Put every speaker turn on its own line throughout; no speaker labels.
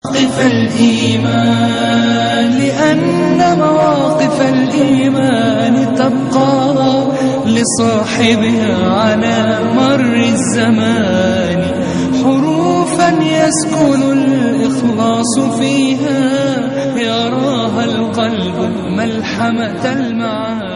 مواقف الإيمان لأن مواقف الإيمان تبقى لصاحبها على مر الزمان حروفا يسكن الإخلاص فيها يراها القلب ملحمة المعاني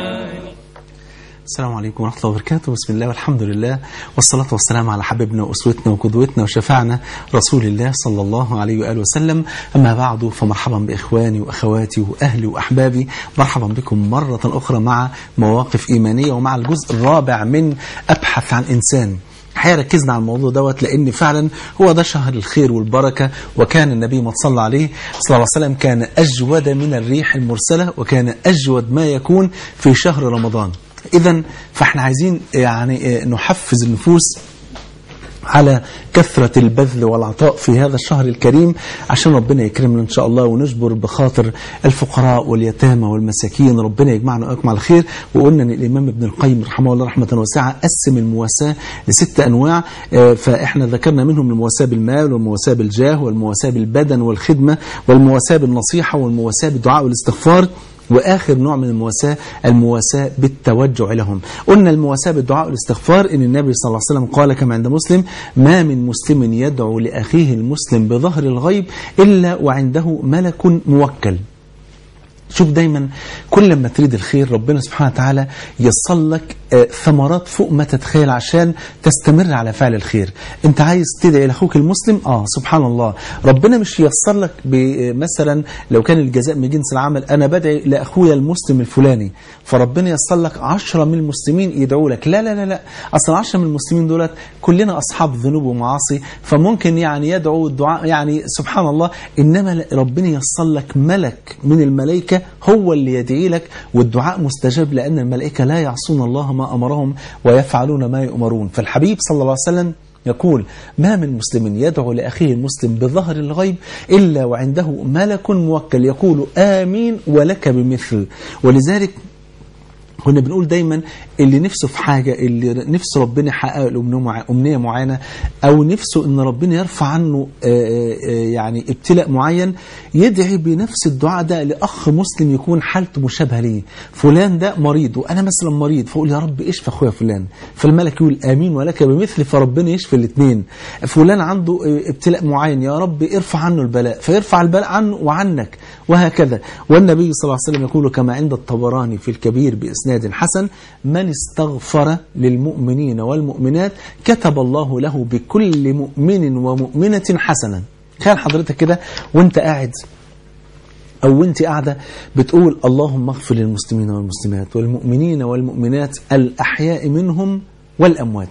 السلام عليكم ورحمة الله وبركاته بسم الله والحمد لله والصلاة والسلام على حبيبنا وأسوتنا وقدوتنا وشفاعنا رسول الله صلى الله عليه وآله وسلم أما بعد فمرحبا بإخواني وأخواتي وأهلي وأحبابي مرحبا بكم مرة أخرى مع مواقف إيمانية ومع الجزء الرابع من أبحث عن إنسان الحقيقه ركزنا على الموضوع دوت لان فعلا هو ده شهر الخير والبركه وكان النبي ما صلى عليه صلى الله عليه وسلم كان اجود من الريح المرسله وكان اجود ما يكون في شهر رمضان اذا فاحنا عايزين يعني نحفز النفوس على كثرة البذل والعطاء في هذا الشهر الكريم عشان ربنا يكرمنا إن شاء الله ونجبر بخاطر الفقراء واليتامى والمساكين ربنا يجمعنا ويجمع الخير وقلنا أن الإمام ابن القيم رحمه الله رحمة واسعة قسم المواساة لست أنواع فإحنا ذكرنا منهم المواساة بالمال والمواساة بالجاه والمواساة بالبدن والخدمة والمواساة بالنصيحة والمواساة بالدعاء والاستغفار وآخر نوع من المواساة المواساة بالتوجع لهم قلنا المواساة بالدعاء والاستغفار إن النبي صلى الله عليه وسلم قال كما عند مسلم ما من مسلم يدعو لأخيه المسلم بظهر الغيب إلا وعنده ملك موكل شوف دايما كل ما تريد الخير ربنا سبحانه وتعالى يصل لك ثمرات فوق ما تتخيل عشان تستمر على فعل الخير انت عايز تدعي لاخوك المسلم اه سبحان الله ربنا مش ييسر لك مثلا لو كان الجزاء من جنس العمل انا بدعي لاخويا المسلم الفلاني فربنا ييسر لك 10 من المسلمين يدعوا لك لا لا لا لا اصلا 10 من المسلمين دولت كلنا اصحاب ذنوب ومعاصي فممكن يعني يدعوا الدعاء يعني سبحان الله انما ربنا ييسر لك ملك من الملائكه هو اللي يدعي لك والدعاء مستجاب لان الملائكه لا يعصون الله ما أمرهم ويفعلون ما يؤمرون فالحبيب صلى الله عليه وسلم يقول ما من مسلم يدعو لأخيه المسلم بظهر الغيب إلا وعنده ملك موكل يقول آمين ولك بمثل ولذلك كنا بنقول دايما اللي نفسه في حاجة اللي نفسه ربنا يحقق له أمنية معينة أو نفسه أن ربنا يرفع عنه يعني ابتلاء معين يدعي بنفس الدعاء ده لأخ مسلم يكون حالته مشابهة ليه فلان ده مريض وأنا مثلا مريض فأقول يا رب اشفى أخويا فلان فالملك يقول آمين ولك بمثل فربنا يشفي الاثنين فلان عنده ابتلاء معين يا رب ارفع عنه البلاء فيرفع البلاء عنه وعنك وهكذا والنبي صلى الله عليه وسلم يقول كما عند الطبراني في الكبير بإسناد حسن من استغفر للمؤمنين والمؤمنات كتب الله له بكل مؤمن ومؤمنة حسنا كان حضرتك كده وانت قاعد أو وانت قاعدة بتقول اللهم اغفر للمسلمين والمسلمات والمؤمنين والمؤمنات الأحياء منهم والأموات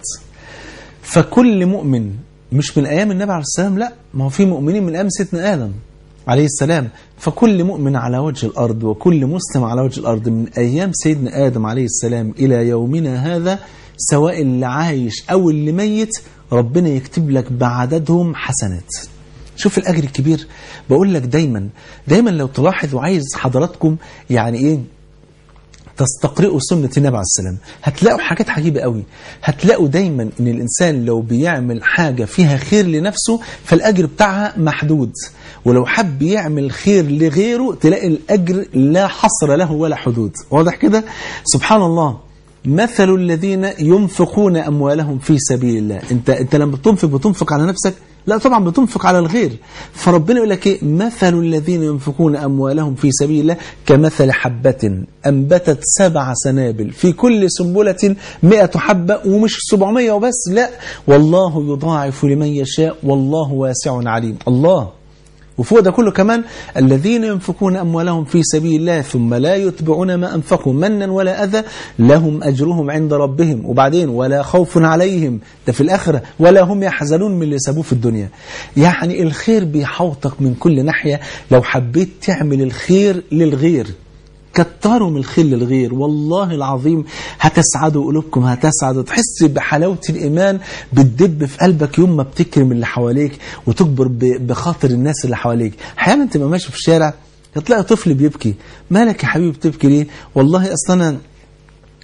فكل مؤمن مش من أيام النبي عليه السلام لا ما هو في مؤمنين من أيام سيدنا آدم عليه السلام فكل مؤمن على وجه الأرض وكل مسلم على وجه الأرض من أيام سيدنا آدم عليه السلام إلى يومنا هذا سواء اللي عايش أو اللي ميت ربنا يكتب لك بعددهم حسنات شوف الأجر الكبير بقول لك دايما دايما لو تلاحظ وعايز حضراتكم يعني إيه تستقرئوا سنة النبي عليه السلام هتلاقوا حاجات عجيبة قوي هتلاقوا دايما ان الانسان لو بيعمل حاجة فيها خير لنفسه فالاجر بتاعها محدود ولو حب يعمل خير لغيره تلاقي الاجر لا حصر له ولا حدود واضح كده سبحان الله مثل الذين ينفقون اموالهم في سبيل الله انت انت لما بتنفق بتنفق على نفسك لا طبعا بتنفق على الغير فربنا يقول لك ايه مثل الذين ينفقون اموالهم في سبيل الله كمثل حبة انبتت سبع سنابل في كل سنبلة 100 حبة ومش 700 وبس لا والله يضاعف لمن يشاء والله واسع عليم الله وفوق ده كله كمان الذين ينفقون أموالهم في سبيل الله ثم لا يتبعون ما أنفقوا منا ولا أذى لهم أجرهم عند ربهم وبعدين ولا خوف عليهم ده في الآخرة ولا هم يحزنون من اللي سابوه في الدنيا يعني الخير بيحوطك من كل ناحية لو حبيت تعمل الخير للغير كتروا من الخير للغير والله العظيم هتسعدوا قلوبكم هتسعدوا تحس بحلاوة الإيمان بتدب في قلبك يوم ما بتكرم اللي حواليك وتكبر بخاطر الناس اللي حواليك أحيانا تبقى ماشي في الشارع تلاقي طفل بيبكي مالك يا حبيبي بتبكي ليه والله أصلا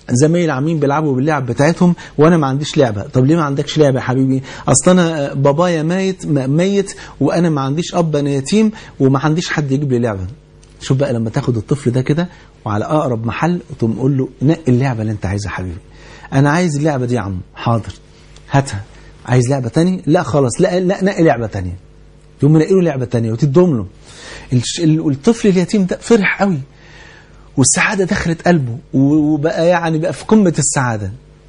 زمايل عاملين بيلعبوا باللعب بتاعتهم وانا ما عنديش لعبه طب ليه ما عندكش لعبه يا حبيبي اصل انا بابايا ميت ميت وانا ما عنديش اب انا يتيم وما عنديش حد يجيب لي لعبه شوف بقى لما تاخد الطفل ده كده وعلى اقرب محل وتقوم قول له نقي اللعبه اللي انت عايزها يا حبيبي انا عايز اللعبه دي يا عم حاضر هاتها عايز لعبه تانية لا خلاص لا لا نقي لعبه تانية تقوم منقي له لعبه تانية وتدوم له الطفل اليتيم ده فرح قوي والسعادة دخلت قلبه وبقى يعني بقى في قمة السعادة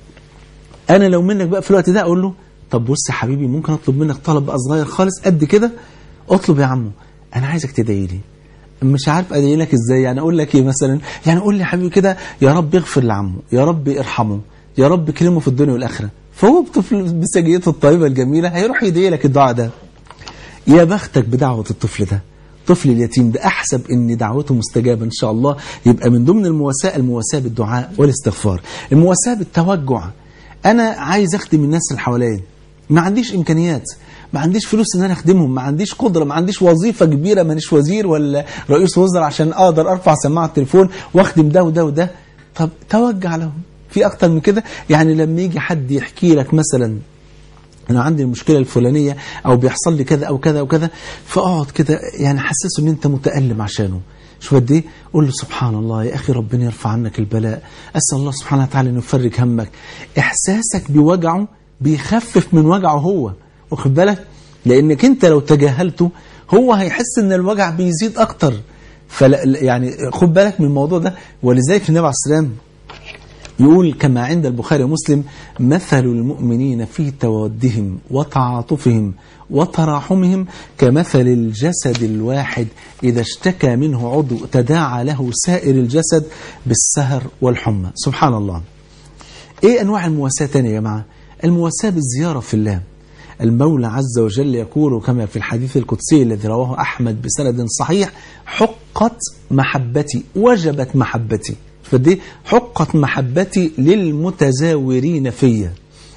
أنا لو منك بقى في الوقت ده أقول له طب بص يا حبيبي ممكن أطلب منك طلب بقى صغير خالص قد كده اطلب يا عمو أنا عايزك تدعي لي مش عارف أدعي لك إزاي يعني أقول لك إيه مثلا يعني قول لي يا حبيبي كده يا رب اغفر لعمه يا رب ارحمه يا رب كرمه في الدنيا والآخرة فهو بطفل بسجيته الطيبة الجميلة هيروح يدعي لك الدعاء ده يا بختك بدعوة الطفل ده الطفل اليتيم ده أحسب أن دعوته مستجابة إن شاء الله يبقى من ضمن المواساة المواساة بالدعاء والاستغفار المواساة بالتوجع أنا عايز أخدم الناس اللي حواليا ما عنديش إمكانيات ما عنديش فلوس ان انا اخدمهم ما عنديش قدره ما عنديش وظيفه كبيره مانيش وزير ولا رئيس وزراء عشان اقدر ارفع سماعه التليفون واخدم ده وده وده طب توجع لهم في اكتر من كده يعني لما يجي حد يحكي لك مثلا انا عندي المشكله الفلانيه او بيحصل لي كذا او كذا او كذا فاقعد كده يعني حسسه ان انت متالم عشانه شوف قد ايه قول له سبحان الله يا اخي ربنا يرفع عنك البلاء اسال الله سبحانه وتعالى انه يفرج همك احساسك بوجعه بيخفف من وجعه هو واخد بالك لانك انت لو تجاهلته هو هيحس ان الوجع بيزيد اكتر فلا يعني خد بالك من الموضوع ده ولذلك النبي عليه السلام يقول كما عند البخاري ومسلم مثل المؤمنين في تودهم وتعاطفهم وتراحمهم كمثل الجسد الواحد إذا اشتكى منه عضو تداعى له سائر الجسد بالسهر والحمى سبحان الله ايه انواع المواساة تاني يا جماعة المواساة بالزيارة في الله المولى عز وجل يقول كما في الحديث القدسي الذي رواه أحمد بسند صحيح حقت محبتي وجبت محبتي فدي حقت محبتي للمتزاورين فيا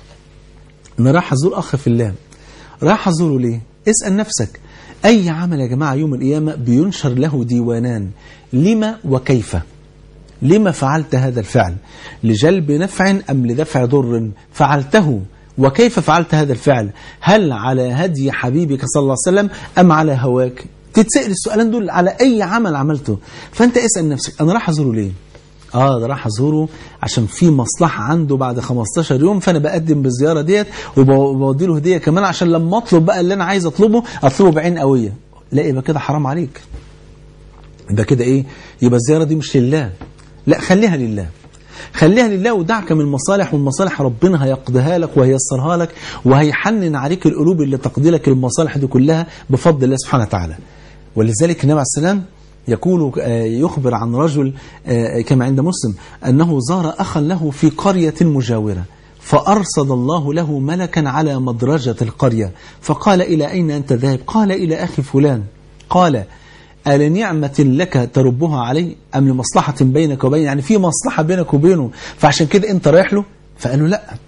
انا راح ازور اخ في الله راح ازوره ليه اسال نفسك اي عمل يا جماعه يوم القيامه بينشر له ديوانان لما وكيف لما فعلت هذا الفعل لجلب نفع ام لدفع ضر فعلته وكيف فعلت هذا الفعل هل على هدي حبيبك صلى الله عليه وسلم ام على هواك تتسال السؤالين دول على اي عمل عملته فانت اسال نفسك انا راح ازوره ليه اه ده راح ازوره عشان في مصلحه عنده بعد 15 يوم فانا بقدم بالزياره ديت وبودي له هديه كمان عشان لما اطلب بقى اللي انا عايز اطلبه اطلبه بعين قويه لا يبقى كده حرام عليك يبقى كده ايه يبقى الزياره دي مش لله لا خليها لله خليها لله ودعك من المصالح والمصالح ربنا هيقضيها لك وهيسرها لك وهيحنن عليك القلوب اللي تقضي لك المصالح دي كلها بفضل الله سبحانه وتعالى ولذلك النبي عليه السلام يقول يخبر عن رجل كما عند مسلم أنه زار أخا له في قرية مجاورة فأرصد الله له ملكا على مدرجة القرية فقال إلى أين أنت ذاهب قال إلى أخي فلان قال ألنعمة لك تربها عليه أم لمصلحة بينك وبين يعني في مصلحة بينك وبينه فعشان كده أنت رايح له فقال له لا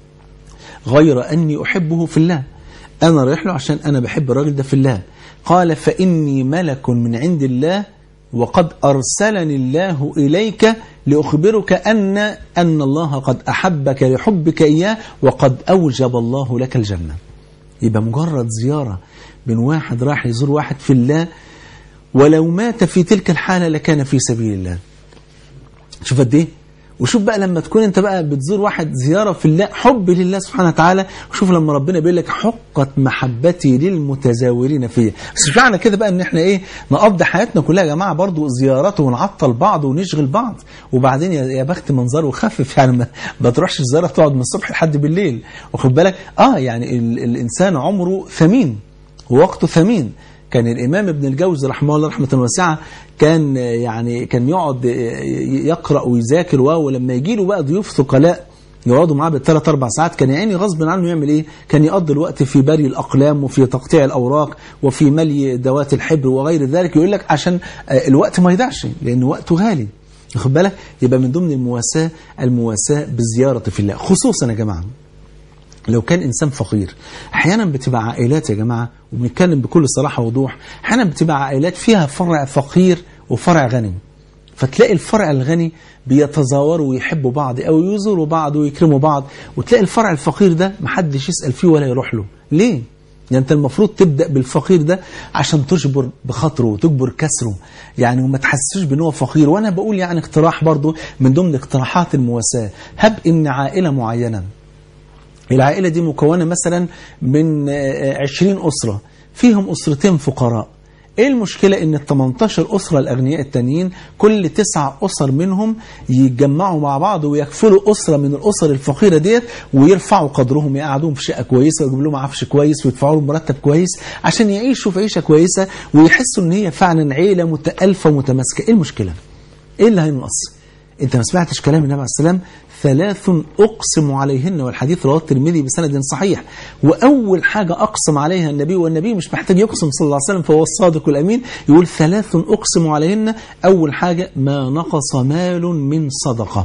غير أني أحبه في الله أنا رايح له عشان أنا بحب الراجل ده في الله قال فإني ملك من عند الله وقد أرسلني الله إليك لأخبرك أن أن الله قد أحبك لحبك إياه وقد أوجب الله لك الجنة يبقى مجرد زيارة من واحد راح يزور واحد في الله ولو مات في تلك الحالة لكان في سبيل الله شوف قد ايه وشوف بقى لما تكون انت بقى بتزور واحد زيارة في الله حب لله سبحانه وتعالى وشوف لما ربنا بيقول لك حقت محبتي للمتزاورين فيا بس مش معنى كده بقى ان احنا ايه نقضي حياتنا كلها يا جماعة برضو زيارات ونعطل بعض ونشغل بعض وبعدين يا بخت منظر وخفف يعني ما, ما تروحش الزيارة تقعد من الصبح لحد بالليل واخد بالك اه يعني ال الانسان عمره ثمين ووقته ثمين كان الإمام ابن الجوزي رحمه الله رحمة واسعة كان يعني كان يقعد يقرأ ويذاكر ولما يجي له بقى ضيوف ثقلاء يقعدوا معاه بالثلاث اربع ساعات كان يعني غصب عنه يعمل ايه؟ كان يقضي الوقت في بري الاقلام وفي تقطيع الاوراق وفي ملي دوات الحبر وغير ذلك يقول لك عشان الوقت ما يضيعش لان وقته غالي واخد بالك؟ يبقى من ضمن المواساه المواساه بالزياره في الله خصوصا يا جماعه لو كان إنسان فقير أحيانا بتبقى عائلات يا جماعة وبنتكلم بكل صراحة ووضوح أحيانا بتبقى عائلات فيها فرع فقير وفرع غني فتلاقي الفرع الغني بيتزاوروا ويحبوا بعض او يزوروا بعض ويكرموا بعض وتلاقي الفرع الفقير ده محدش يسأل فيه ولا يروح له ليه؟ يعني انت المفروض تبدأ بالفقير ده عشان تجبر بخاطره وتجبر كسره يعني وما تحسسوش بان هو فقير وانا بقول يعني اقتراح برضو من ضمن اقتراحات المواساة هب ان عائلة معينة العائلة دي مكونة مثلا من آه، 20 أسرة فيهم أسرتين فقراء ايه المشكلة ان ال 18 أسرة الأغنياء التانيين كل تسع أسر منهم يتجمعوا مع بعض ويكفلوا أسرة من الأسر الفقيرة ديت ويرفعوا قدرهم يقعدوهم في شقة كويسة ويجيب لهم عفش كويس ويدفعوا لهم مرتب كويس عشان يعيشوا في عيشة كويسة ويحسوا ان هي فعلا عيلة متألفة ومتماسكة ايه المشكلة؟ ايه اللي هينقص؟ انت ما سمعتش كلام النبي عليه السلام ثلاث أقسم عليهن والحديث رواه الترمذي بسند صحيح وأول حاجة أقسم عليها النبي والنبي مش محتاج يقسم صلى الله عليه وسلم فهو الصادق الأمين يقول ثلاث أقسم عليهن أول حاجة ما نقص مال من صدقة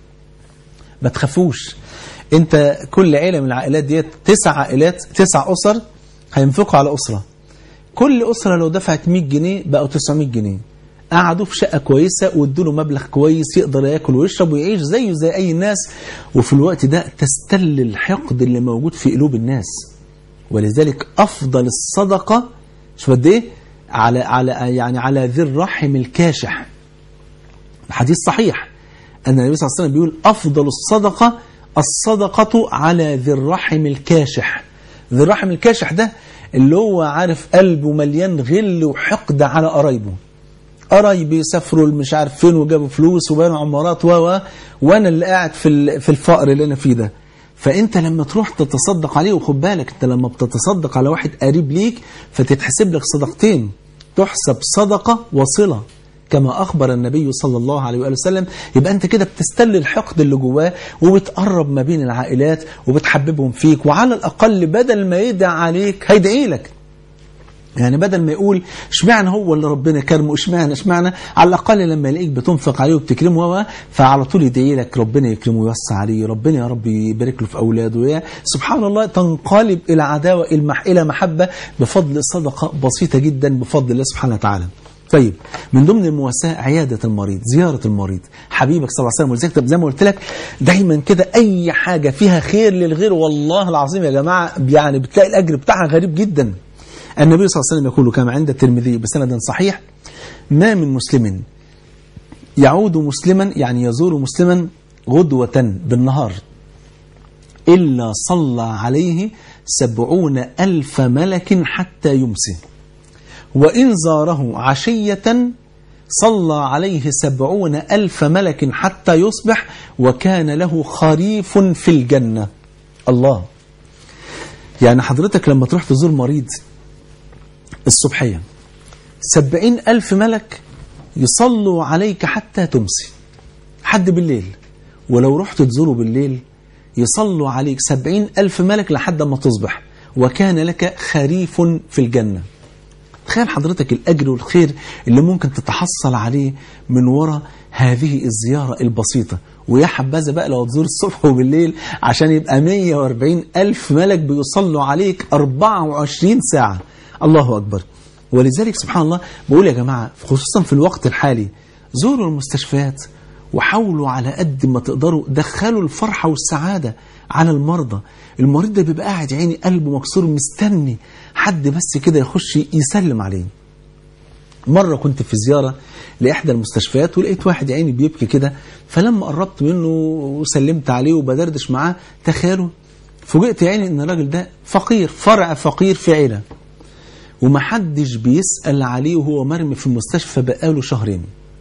ما تخافوش انت كل عيلة من العائلات ديت تسع عائلات تسع أسر هينفقوا على أسرة كل أسرة لو دفعت 100 جنيه بقوا 900 جنيه قعدوا في شقة كويسة وادوا له مبلغ كويس يقدر ياكل ويشرب ويعيش زيه زي أي الناس وفي الوقت ده تستل الحقد اللي موجود في قلوب الناس ولذلك أفضل الصدقة شو قد إيه على على يعني على ذي الرحم الكاشح الحديث صحيح أن النبي صلى الله عليه وسلم بيقول أفضل الصدقة الصدقة على ذي الرحم الكاشح ذي الرحم الكاشح ده اللي هو عارف قلبه مليان غل وحقد على قرايبه قرايبي سافروا مش عارف فين وجابوا فلوس وبنوا عمارات و و وانا اللي قاعد في ال- في الفقر اللي انا فيه ده فانت لما تروح تتصدق عليه وخد بالك انت لما بتتصدق على واحد قريب ليك فتتحسب لك صدقتين تحسب صدقه وصله كما أخبر النبي صلى الله عليه وآله وسلم يبقى أنت كده بتستل الحقد اللي جواه وبتقرب ما بين العائلات وبتحببهم فيك وعلى الأقل بدل ما يدعي عليك هيدعي لك يعني بدل ما يقول اشمعنى هو اللي ربنا كرمه اشمعنى اشمعنى على الاقل لما يلاقيك بتنفق عليه وبتكرمه هو فعلى طول يدعي لك ربنا يكرمه ويوسع عليه ربنا يا رب يبارك له في اولاده يا سبحان الله تنقلب الى عداوه المح الى محبه بفضل صدقه بسيطه جدا بفضل الله سبحانه وتعالى طيب من ضمن المواساة عيادة المريض زيارة المريض حبيبك صلى الله عليه وسلم ولذلك طب زي ما قلت لك دايما كده أي حاجة فيها خير للغير والله العظيم يا جماعة يعني بتلاقي الأجر بتاعها غريب جدا النبي صلى الله عليه وسلم يقول كما عند الترمذي بسند صحيح ما من مسلم يعود مسلما يعني يزور مسلما غدوة بالنهار إلا صلى عليه سبعون ألف ملك حتى يمسي وإن زاره عشية صلى عليه سبعون ألف ملك حتى يصبح وكان له خريف في الجنة الله يعني حضرتك لما تروح تزور مريض الصبحية سبعين ألف ملك يصلوا عليك حتى تمسي حد بالليل ولو رحت تزوره بالليل يصلوا عليك سبعين ألف ملك لحد ما تصبح وكان لك خريف في الجنة تخيل حضرتك الأجر والخير اللي ممكن تتحصل عليه من وراء هذه الزيارة البسيطة ويا حبذا بقى لو تزور الصبح وبالليل عشان يبقى 140 ألف ملك بيصلوا عليك 24 ساعة الله أكبر ولذلك سبحان الله بقول يا جماعة خصوصا في الوقت الحالي زوروا المستشفيات وحاولوا على قد ما تقدروا دخلوا الفرحة والسعادة على المرضى المريض ده بيبقى قاعد عيني قلبه مكسور مستني حد بس كده يخش يسلم عليه مرة كنت في زيارة لإحدى المستشفيات ولقيت واحد عيني بيبكي كده فلما قربت منه وسلمت عليه وبدردش معاه تخيلوا فوجئت عيني ان الراجل ده فقير فرع فقير في عيلة ومحدش بيسأل عليه وهو مرمي في المستشفى بقاله شهرين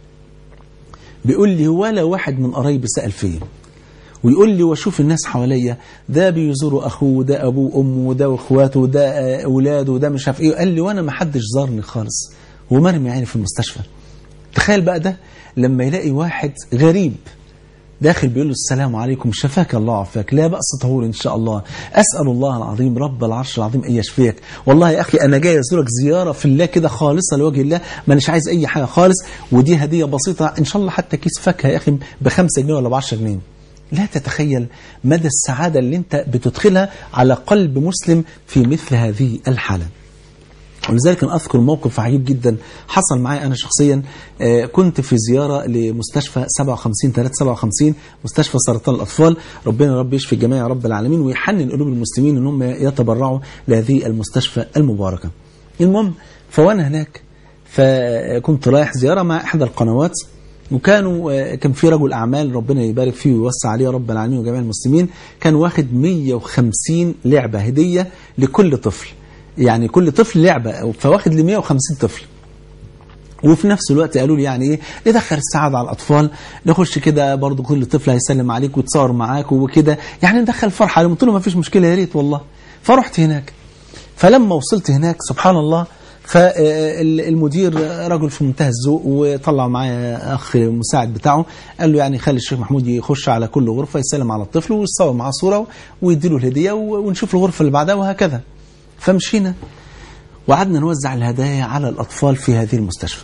بيقول لي ولا واحد من قرايبي سأل فيه ويقول لي واشوف الناس حواليا ده بيزوروا اخوه ده ابوه وامه ده واخواته ده آه، اولاده وده مش عارف ايه قال لي وانا ما حدش زارني خالص ومرمي عيني في المستشفى تخيل بقى ده لما يلاقي واحد غريب داخل بيقول له السلام عليكم شفاك الله وعافاك لا بأس طهور إن شاء الله أسأل الله العظيم رب العرش العظيم أن يشفيك والله يا أخي أنا جاي أزورك زيارة في الله كده خالصة لوجه الله مانيش عايز أي حاجة خالص ودي هدية بسيطة إن شاء الله حتى كيس فاكهة يا أخي بخمسة جنيه ولا بعشرة جنيه لا تتخيل مدى السعادة اللي أنت بتدخلها على قلب مسلم في مثل هذه الحالة ولذلك أنا أذكر موقف عجيب جدا حصل معي أنا شخصيا آه، كنت في زيارة لمستشفى 57 357 مستشفى سرطان الأطفال ربنا يا رب يشفي الجميع يا رب العالمين ويحنن قلوب المسلمين أنهم يتبرعوا لهذه المستشفى المباركة المهم فوانا هناك فكنت رايح زيارة مع إحدى القنوات وكانوا آه، كان في رجل أعمال ربنا يبارك فيه ويوسع عليه يا رب العالمين وجميع المسلمين كان واخد 150 لعبة هدية لكل طفل يعني كل طفل لعبة فواخد ل 150 طفل وفي نفس الوقت قالوا لي يعني ايه ندخل السعادة على الأطفال نخش كده برضو كل طفل هيسلم عليك ويتصور معاك وكده يعني ندخل فرحة عليهم قلت له ما فيش مشكلة يا ريت والله فرحت هناك فلما وصلت هناك سبحان الله فالمدير رجل في منتهى الذوق وطلع معايا اخ مساعد بتاعه قال له يعني خلي الشيخ محمود يخش على كل غرفه يسلم على الطفل ويتصور معاه صوره ويديله الهديه ونشوف الغرفه اللي بعدها وهكذا فمشينا وقعدنا نوزع الهدايا على الاطفال في هذه المستشفى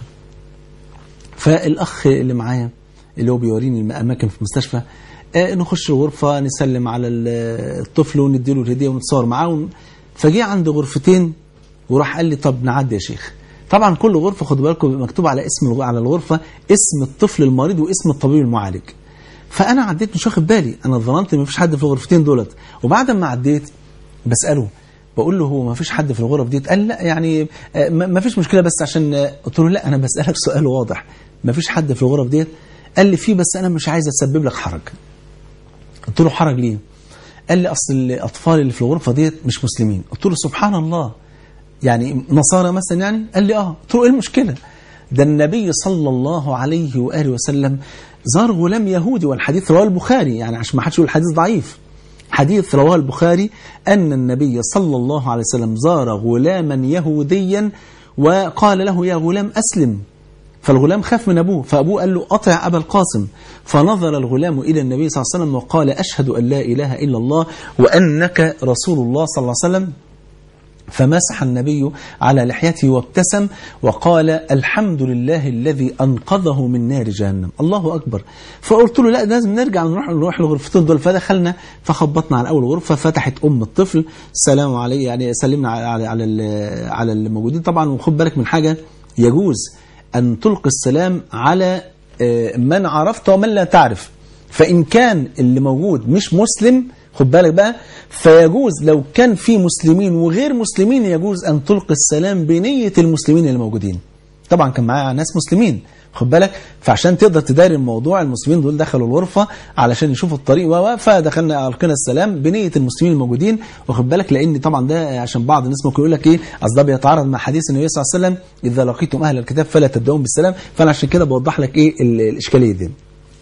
فالاخ اللي معايا اللي هو بيوريني الاماكن في المستشفى آه، نخش الغرفه نسلم على ال- الطفل ونديله الهديه ونتصور معاه ون- فجه عند غرفتين وراح قال لي طب نعدي يا شيخ طبعا كل غرفه خدوا بالكم بيبقى مكتوب على اسم الغ- على الغرفه اسم الطفل المريض واسم الطبيب المعالج فانا عديت مش واخد بالي انا ظننت ما فيش حد في الغرفتين دولت وبعد ما عديت بساله بقول له هو ما فيش حد في الغرف دي قال لا يعني آه، ما ما فيش مشكله بس عشان آه، قلت له لا انا بسالك سؤال واضح ما فيش حد في الغرف ديت قال لي في بس انا مش عايز اسبب لك حرج قلت له حرج ليه قال لي اصل الاطفال اللي في الغرفه ديت مش مسلمين قلت له سبحان الله يعني نصارى مثلا يعني قال لي اه قلت له ايه المشكله ده النبي صلى الله عليه واله وسلم زار غلام يهودي والحديث رواه البخاري يعني عشان ما حدش يقول الحديث ضعيف حديث رواه البخاري ان النبي صلى الله عليه وسلم زار غلاما يهوديا وقال له يا غلام اسلم فالغلام خاف من أبوه فأبوه قال له أطع أبا القاسم فنظر الغلام إلى النبي صلى الله عليه وسلم وقال أشهد أن لا إله إلا الله وأنك رسول الله صلى الله عليه وسلم فمسح النبي على لحيته وابتسم وقال الحمد لله الذي أنقذه من نار جهنم الله أكبر فقلت له لا لازم نرجع نروح نروح الغرفتين دول فدخلنا فخبطنا على أول غرفة فتحت أم الطفل السلام عليه يعني سلمنا على على على, ال- على الموجودين طبعا وخد بالك من حاجة يجوز أن تلقي السلام على آه، من عرفت ومن لا تعرف فإن كان اللي موجود مش مسلم خد بالك بقى فيجوز لو كان في مسلمين وغير مسلمين يجوز أن تلقي السلام بنية المسلمين اللي موجودين طبعا كان معايا ناس مسلمين خد بالك فعشان تقدر تداري الموضوع المسلمين دول دخلوا الغرفة علشان يشوفوا الطريق و فدخلنا ألقينا السلام بنية المسلمين الموجودين واخد بالك لأن طبعا ده عشان بعض الناس ممكن يقول لك إيه أصل ده بيتعارض مع حديث النبي صلى الله عليه وسلم إذا لقيتم أهل الكتاب فلا تبدأون بالسلام فأنا عشان كده بوضح لك إيه ال- الإشكالية دي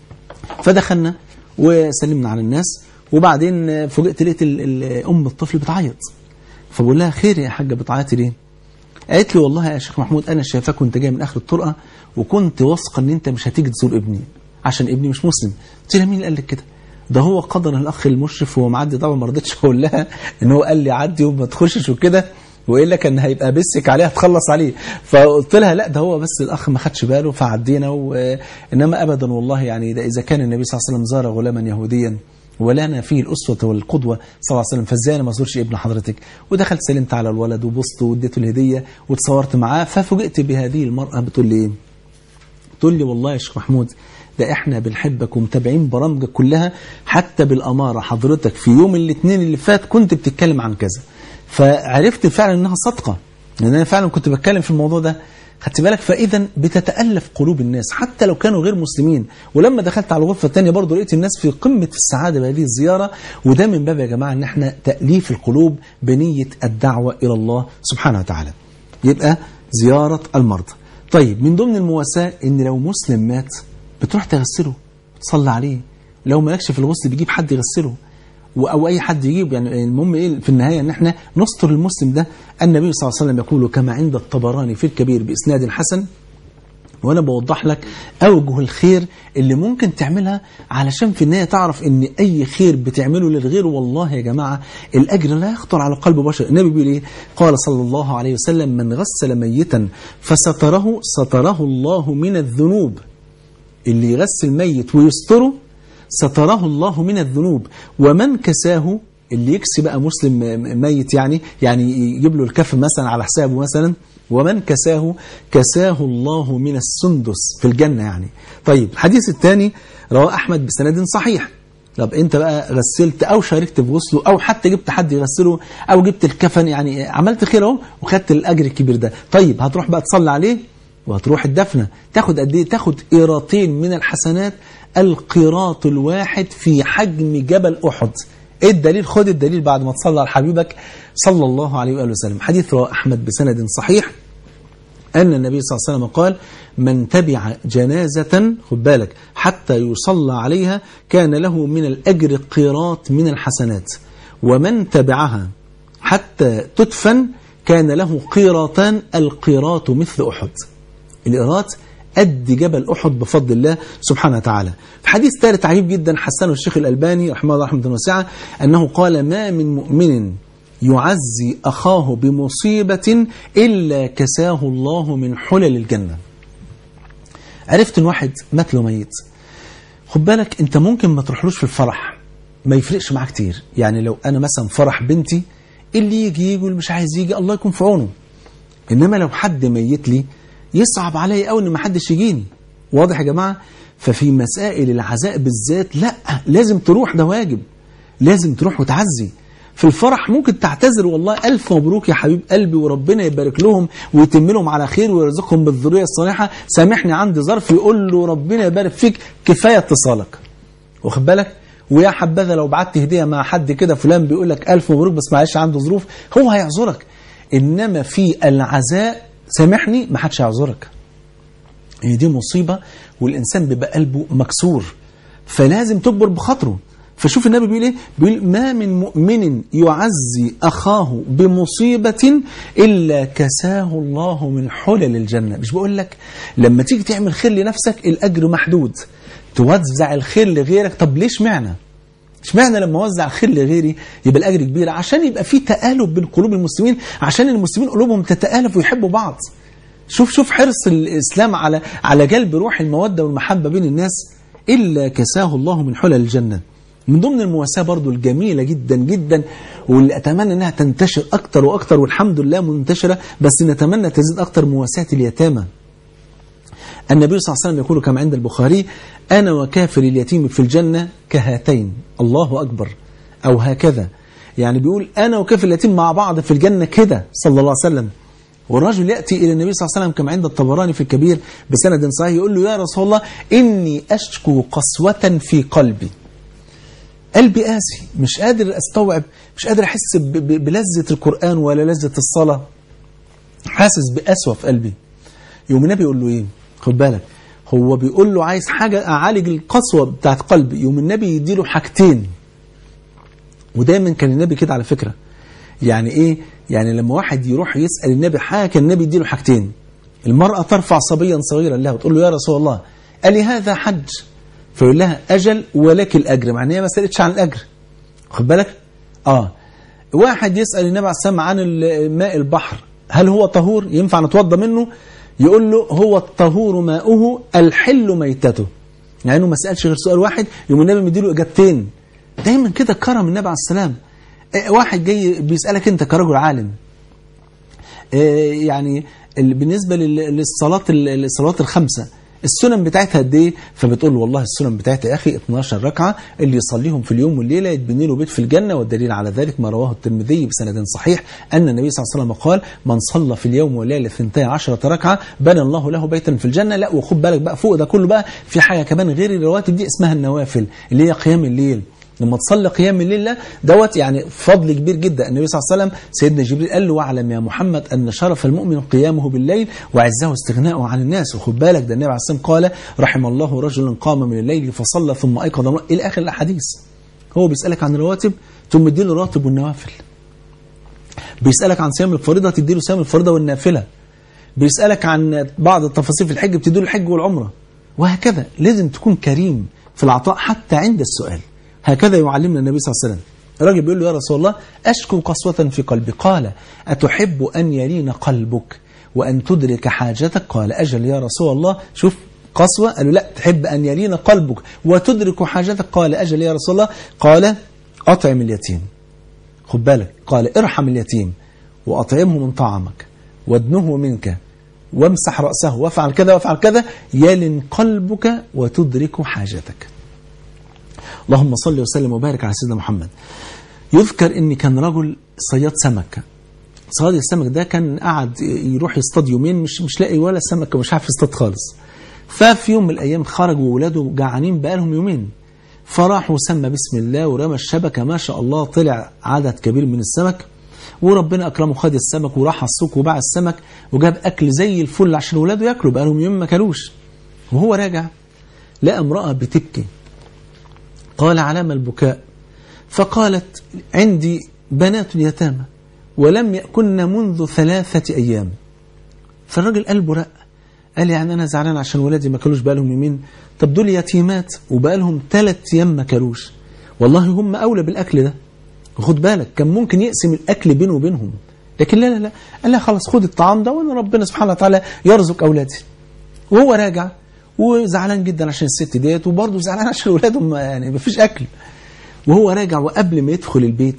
فدخلنا وسلمنا على الناس وبعدين فوجئت لقيت ال- ال- ام الطفل بتعيط فبقول لها خير يا حاجه بتعيطي ليه؟ قالت لي والله يا شيخ محمود انا شايفاك وانت جاي من اخر الطرقه وكنت واثقه ان انت مش هتيجي تزور ابني عشان ابني مش مسلم قلت لها مين اللي قال لك كده؟ ده هو قدر الاخ المشرف وهو معدي طبعا ما رضيتش اقول لها ان هو قال لي عدي وما تخشش وكده والا كان هيبقى بسك عليها تخلص عليه فقلت لها لا ده هو بس الاخ ما خدش باله فعدينا و... انما ابدا والله يعني ده اذا كان النبي صلى الله عليه وسلم زار غلاما يهوديا ولنا فيه الأسوة والقدوة صلى الله عليه وسلم فازاي انا ما ازورش ابن حضرتك ودخلت سلمت على الولد وبصت واديته الهدية وتصورت معاه ففوجئت بهذه المرأة بتقول لي ايه تقول لي والله يا شيخ محمود ده احنا بنحبك ومتابعين برامجك كلها حتى بالأمارة حضرتك في يوم الاثنين اللي فات كنت بتتكلم عن كذا فعرفت فعلا انها صادقة لان انا فعلا كنت بتكلم في الموضوع ده خدت بالك فاذا بتتالف قلوب الناس حتى لو كانوا غير مسلمين ولما دخلت على الغرفه الثانيه برضه لقيت الناس في قمه السعاده بهذه الزياره وده من باب يا جماعه ان احنا تاليف القلوب بنيه الدعوه الى الله سبحانه وتعالى يبقى زياره المرضى طيب من ضمن المواساه ان لو مسلم مات بتروح تغسله تصلي عليه لو مالكش في الغسل بيجيب حد يغسله و- او اي حد يجيب يعني المهم ايه في النهايه ان احنا نستر المسلم ده النبي صلى الله عليه وسلم يقول كما عند الطبراني في الكبير باسناد حسن وانا بوضح لك اوجه الخير اللي ممكن تعملها علشان في النهايه تعرف ان اي خير بتعمله للغير والله يا جماعه الاجر لا يخطر على قلب بشر النبي بيقول ايه قال صلى الله عليه وسلم من غسل ميتا فستره ستره الله من الذنوب اللي يغسل ميت ويستره ستره الله من الذنوب ومن كساه اللي يكسي بقى مسلم م- ميت يعني يعني يجيب له الكف مثلا على حسابه مثلا ومن كساه كساه الله من السندس في الجنة يعني طيب الحديث الثاني رواه أحمد بسند صحيح طب انت بقى غسلت او شاركت في غسله او حتى جبت حد يغسله او جبت الكفن يعني عملت خير اهو وخدت الاجر الكبير ده طيب هتروح بقى تصلي عليه وهتروح الدفنه تاخد قد ايه تاخد قيراطين من الحسنات القيراط الواحد في حجم جبل احد ايه الدليل خد الدليل بعد ما تصلي على حبيبك صلى الله عليه واله وسلم حديث رواه احمد بسند صحيح أن النبي صلى الله عليه وسلم قال من تبع جنازة خد بالك حتى يصلى عليها كان له من الأجر قيراط من الحسنات ومن تبعها حتى تدفن كان له قيراطان القيراط مثل أحد القيراط قد جبل أحد بفضل الله سبحانه وتعالى في حديث ثالث عجيب جدا حسنه الشيخ الألباني رحمه الله رحمة واسعة أنه قال ما من مؤمن يعزي أخاه بمصيبة إلا كساه الله من حلل الجنة عرفت ان واحد مات له ميت خد بالك انت ممكن ما تروحلوش في الفرح ما يفرقش معاه كتير يعني لو انا مثلا فرح بنتي اللي يجي يجي واللي مش عايز يجي الله يكون في عونه انما لو حد ميت لي يصعب عليا قوي ان ما حدش يجيني واضح يا جماعه ففي مسائل العزاء بالذات لا لازم تروح ده واجب لازم تروح وتعزي في الفرح ممكن تعتذر والله ألف مبروك يا حبيب قلبي وربنا يبارك لهم ويتم لهم على خير ويرزقهم بالذرية الصالحة سامحني عندي ظرف يقول له ربنا يبارك فيك كفاية اتصالك واخد بالك ويا حبذا لو بعت هدية مع حد كده فلان بيقول لك ألف مبروك بس معلش عنده ظروف هو هيعذرك إنما في العزاء سامحني ما حدش هيعذرك هي دي مصيبة والإنسان بيبقى قلبه مكسور فلازم تكبر بخاطره فشوف النبي بيقول ايه بيقول ما من مؤمن يعزي اخاه بمصيبه الا كساه الله من حلل الجنه مش بقول لك لما تيجي تعمل خير لنفسك الاجر محدود توزع الخير لغيرك طب ليش معنى اشمعنى لما اوزع الخير لغيري يبقى الاجر كبير عشان يبقى في تآلف بين قلوب المسلمين عشان المسلمين قلوبهم تتآلف ويحبوا بعض شوف شوف حرص الاسلام على على جلب روح الموده والمحبه بين الناس الا كساه الله من حلل الجنه من ضمن المواساة برضو الجميلة جدا جدا واللي أتمنى أنها تنتشر أكتر وأكتر والحمد لله منتشرة بس نتمنى تزيد أكتر مواساة اليتامى النبي صلى الله عليه وسلم يقول كما عند البخاري أنا وكافر اليتيم في الجنة كهاتين الله أكبر أو هكذا يعني بيقول أنا وكافر اليتيم مع بعض في الجنة كده صلى الله عليه وسلم والرجل يأتي إلى النبي صلى الله عليه وسلم كما عند الطبراني في الكبير بسند صحيح يقول له يا رسول الله إني أشكو قسوة في قلبي قلبي قاسي مش قادر استوعب مش قادر احس بلذة القرآن ولا لذة الصلاة حاسس بقسوة في قلبي يوم النبي يقول له ايه خد بالك هو بيقول له عايز حاجة اعالج القسوة بتاعت قلبي يوم النبي يديله حاجتين ودايما كان النبي كده على فكرة يعني ايه يعني لما واحد يروح يسأل النبي حاجة كان النبي يديله حاجتين المرأة ترفع صبيا صغيرا لها وتقول له يا رسول الله قال لي هذا حج فيقول لها أجل ولك الأجر مع ان هي ما سألتش عن الأجر خد بالك آه واحد يسأل النبي عليه السلام عن ماء البحر هل هو طهور ينفع نتوضى منه يقول له هو الطهور ماؤه الحل ميتته يعني انه ما سألش غير سؤال واحد يوم النبي مديله إجابتين دايما كده كرم النبي عليه السلام واحد جاي بيسألك أنت كرجل عالم يعني بالنسبة للصلاة الصلوات الخمسة السنن بتاعتها قد ايه فبتقول والله السنن بتاعتها يا اخي 12 ركعه اللي يصليهم في اليوم والليله يتبني له بيت في الجنه والدليل على ذلك ما رواه الترمذي بسند صحيح ان النبي صلى الله عليه وسلم قال من صلى في اليوم والليله 12 ركعه بنى الله له بيتا في الجنه لا وخد بالك بقى فوق ده كله بقى في حاجه كمان غير الرواتب دي اسمها النوافل اللي هي قيام الليل لما تصلي قيام الليل دوت يعني فضل كبير جدا النبي صلى الله عليه وسلم سيدنا جبريل قال له واعلم يا محمد ان شرف المؤمن قيامه بالليل وعزه استغناؤه عن الناس وخد بالك ده النبي عليه الصلاه والسلام قال رحم الله رجلا قام من الليل فصلى ثم ايقظ الى اخر الاحاديث هو بيسالك عن الرواتب ثم اديله الراتب والنوافل بيسالك عن صيام الفريضه تديله صيام الفريضه والنافله بيسالك عن بعض التفاصيل في الحج بتديله الحج والعمره وهكذا لازم تكون كريم في العطاء حتى عند السؤال هكذا يعلمنا النبي صلى الله عليه وسلم الراجل بيقول له يا رسول الله أشكو قسوة في قلبي قال أتحب أن يلين قلبك وأن تدرك حاجتك قال أجل يا رسول الله شوف قسوة قال له لا تحب أن يلين قلبك وتدرك حاجتك قال أجل يا رسول الله قال أطعم اليتيم خد بالك قال ارحم اليتيم وأطعمه من طعامك وادنه منك وامسح رأسه وافعل كذا وافعل كذا يلن قلبك وتدرك حاجتك اللهم صل وسلم وبارك على سيدنا محمد يذكر ان كان رجل صياد سمك صياد السمك ده كان قعد يروح يصطاد يومين مش مش لاقي ولا سمكه مش عارف يصطاد خالص ففي يوم من الايام خرج وولاده جعانين بقالهم يومين فراح وسمى بسم الله ورمى الشبكه ما شاء الله طلع عدد كبير من السمك وربنا اكرمه خد السمك وراح على السوق وباع السمك وجاب اكل زي الفل عشان ولاده ياكلوا بقالهم يومين ما كلوش وهو راجع لقى امراه بتبكي قال علام البكاء فقالت عندي بنات يتامى ولم يأكلن منذ ثلاثة أيام فالراجل قلبه رق قال يعني أنا زعلان عشان ولادي ما كلوش بقالهم يومين طب دول يتيمات وبقالهم ثلاث أيام ما كلوش والله هم أولى بالأكل ده خد بالك كان ممكن يقسم الأكل بينه وبينهم لكن لا لا لا قال لها خلاص خد الطعام ده وأنا ربنا سبحانه وتعالى يرزق أولادي وهو راجع وزعلان جدا عشان الست ديت وبرضه زعلان عشان ولادهم يعني ما فيش أكل وهو راجع وقبل ما يدخل البيت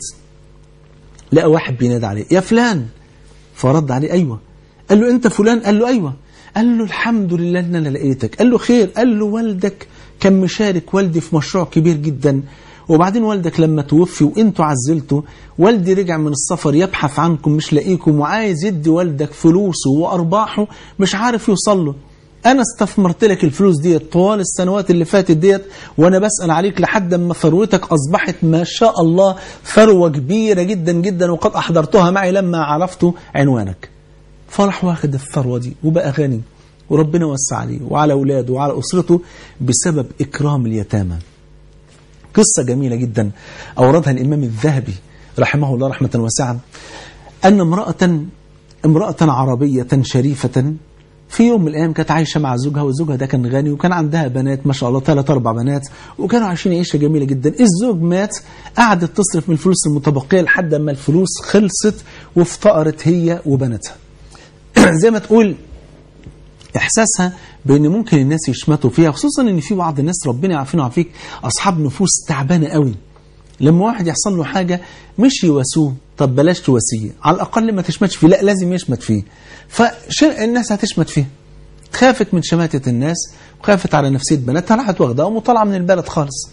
لقى واحد بينادي عليه يا فلان فرد عليه أيوة قال له أنت فلان قال له أيوة قال له الحمد لله ان انا لقيتك قال له خير قال له والدك كان مشارك والدي في مشروع كبير جدا وبعدين والدك لما توفي وانتوا عزلتوا والدي رجع من السفر يبحث عنكم مش لاقيكم وعايز يدي والدك فلوسه وارباحه مش عارف يوصل له انا استثمرت لك الفلوس ديت طوال السنوات اللي فاتت ديت وانا بسال عليك لحد ما ثروتك اصبحت ما شاء الله ثروه كبيره جدا جدا وقد احضرتها معي لما عرفت عنوانك فراح واخد الثروه دي وبقى غني وربنا وسع عليه وعلى اولاده وعلى اسرته بسبب اكرام اليتامى قصه جميله جدا اوردها الامام الذهبي رحمه الله رحمه واسعه ان امراه امراه عربيه شريفه في يوم من الايام كانت عايشه مع زوجها وزوجها ده كان غني وكان عندها بنات ما شاء الله ثلاث اربع بنات وكانوا عايشين عيشه جميله جدا الزوج مات قعدت تصرف من الفلوس المتبقيه لحد ما الفلوس خلصت وافتقرت هي وبناتها زي ما تقول احساسها بان ممكن الناس يشمتوا فيها خصوصا ان في بعض الناس ربنا يعافينا ويعافيك اصحاب نفوس تعبانه قوي لما واحد يحصل له حاجه مش يواسوه طب بلاش تواسيه على الاقل ما تشمتش فيه لا لازم يشمت فيه فالناس هتشمت فيه خافت من شماتة الناس وخافت على نفسية بناتها راحت واخدها ومطلعة من البلد خالص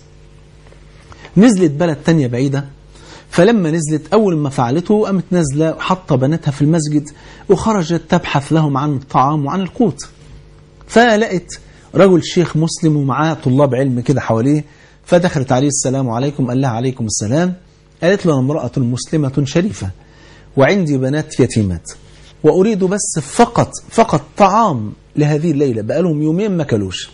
نزلت بلد تانية بعيدة فلما نزلت أول ما فعلته قامت نازلة حاطة بناتها في المسجد وخرجت تبحث لهم عن الطعام وعن القوت فلقت رجل شيخ مسلم ومعاه طلاب علم كده حواليه فدخلت عليه السلام عليكم قال لها عليكم السلام قالت له أنا امرأة مسلمة شريفة وعندي بنات يتيمات وأريد بس فقط فقط طعام لهذه الليلة بقالهم يومين ما كلوش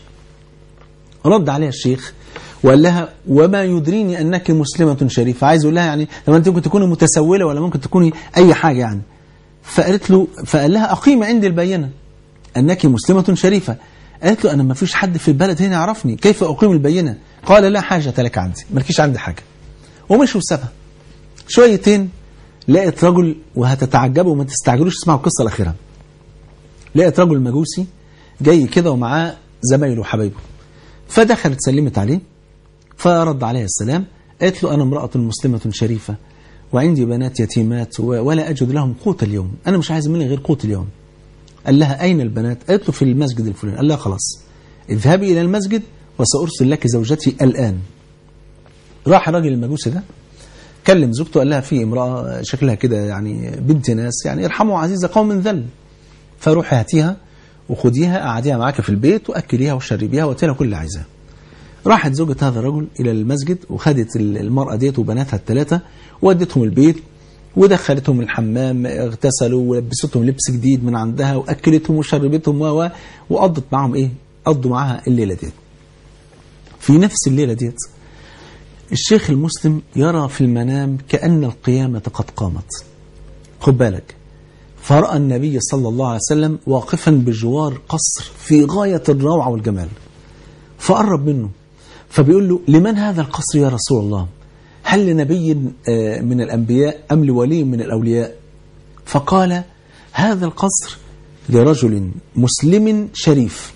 رد عليها الشيخ وقال لها وما يدريني أنك مسلمة شريفة عايز يقول لها يعني لما أنت ممكن تكوني متسولة ولا ممكن تكوني أي حاجة يعني فقالت له فقال لها أقيم عندي البينة أنك مسلمة شريفة قالت له أنا ما فيش حد في البلد هنا يعرفني كيف أقيم البينة قال لا حاجة لك عندي مالكيش عندي حاجة ومشي وسابها شويتين لقيت رجل وهتتعجبوا وما تستعجلوش تسمعوا القصة الأخيرة لقيت رجل مجوسي جاي كده ومعاه زمايله وحبايبه فدخلت سلمت عليه فرد عليها السلام قالت له أنا امرأة مسلمة شريفة وعندي بنات يتيمات ولا أجد لهم قوت اليوم أنا مش عايز مني غير قوت اليوم قال لها أين البنات قالت له في المسجد الفلاني قال لها خلاص اذهبي إلى المسجد وسأرسل لك زوجتي الآن راح الراجل المجوسي ده كلم زوجته قال لها في امرأة شكلها كده يعني بنت ناس يعني ارحموا عزيزة قوم من ذل فروحي هاتيها وخديها قعديها معاك في البيت وأكليها وشربيها واتي لها كل اللي عايزاه راحت زوجة هذا الرجل إلى المسجد وخدت المرأة ديت وبناتها الثلاثة وودتهم البيت ودخلتهم الحمام اغتسلوا ولبستهم لبس جديد من عندها وأكلتهم وشربتهم و وقضت معهم إيه؟ قضوا معاها الليلة ديت في نفس الليلة ديت الشيخ المسلم يرى في المنام كأن القيامة قد قامت خد بالك فرأى النبي صلى الله عليه وسلم واقفا بجوار قصر في غاية الروعة والجمال فقرب منه فبيقول له لمن هذا القصر يا رسول الله هل لنبي من الأنبياء أم لولي من الأولياء فقال هذا القصر لرجل مسلم شريف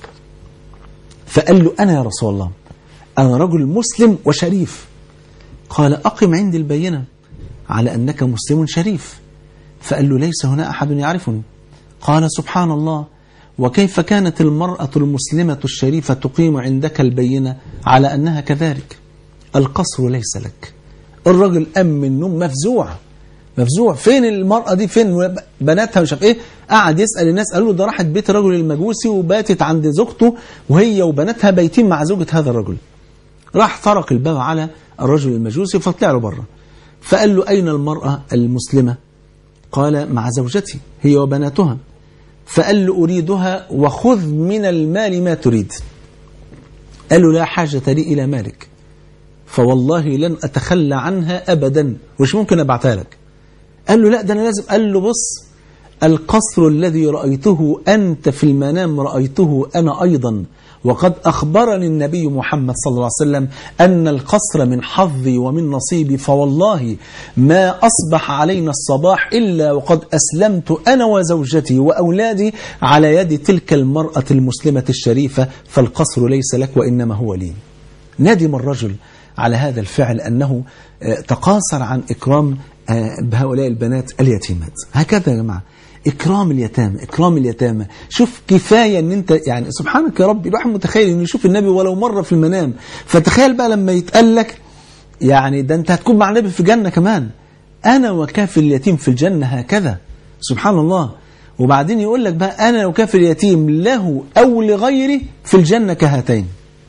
فقال له أنا يا رسول الله أنا رجل مسلم وشريف قال أقم عندي البينة على أنك مسلم شريف فقال له ليس هنا أحد يعرفني قال سبحان الله وكيف كانت المرأة المسلمة الشريفة تقيم عندك البينة على أنها كذلك القصر ليس لك الرجل قام من النوم مفزوع مفزوع فين المرأة دي فين بناتها مش عارف ايه قعد يسأل الناس قالوا له ده راحت بيت الرجل المجوسي وباتت عند زوجته وهي وبناتها بايتين مع زوجة هذا الرجل راح طرق الباب على الرجل المجوسي فطلع له بره فقال له أين المرأة المسلمة قال مع زوجتي هي وبناتها فقال له أريدها وخذ من المال ما تريد قال له لا حاجة لي إلى مالك فوالله لن أتخلى عنها أبدا وش ممكن أبعتها لك قال له لا ده أنا لازم قال له بص القصر الذي رأيته أنت في المنام رأيته أنا أيضا وقد أخبرني النبي محمد صلى الله عليه وسلم أن القصر من حظي ومن نصيبي فوالله ما أصبح علينا الصباح إلا وقد أسلمت أنا وزوجتي وأولادي على يد تلك المرأة المسلمة الشريفة فالقصر ليس لك وإنما هو لي ندم الرجل على هذا الفعل أنه تقاصر عن إكرام بهؤلاء البنات اليتيمات هكذا يا جماعة إكرام اليتامى إكرام اليتامى شوف كفاية أن أنت يعني سبحانك يا رب الواحد متخيل أنه يشوف النبي ولو مرة في المنام فتخيل بقى لما يتقال لك يعني ده أنت هتكون مع النبي في جنة كمان أنا وكافل اليتيم في الجنة هكذا سبحان الله وبعدين يقول لك بقى أنا وكافل اليتيم له أو لغيره في الجنة كهاتين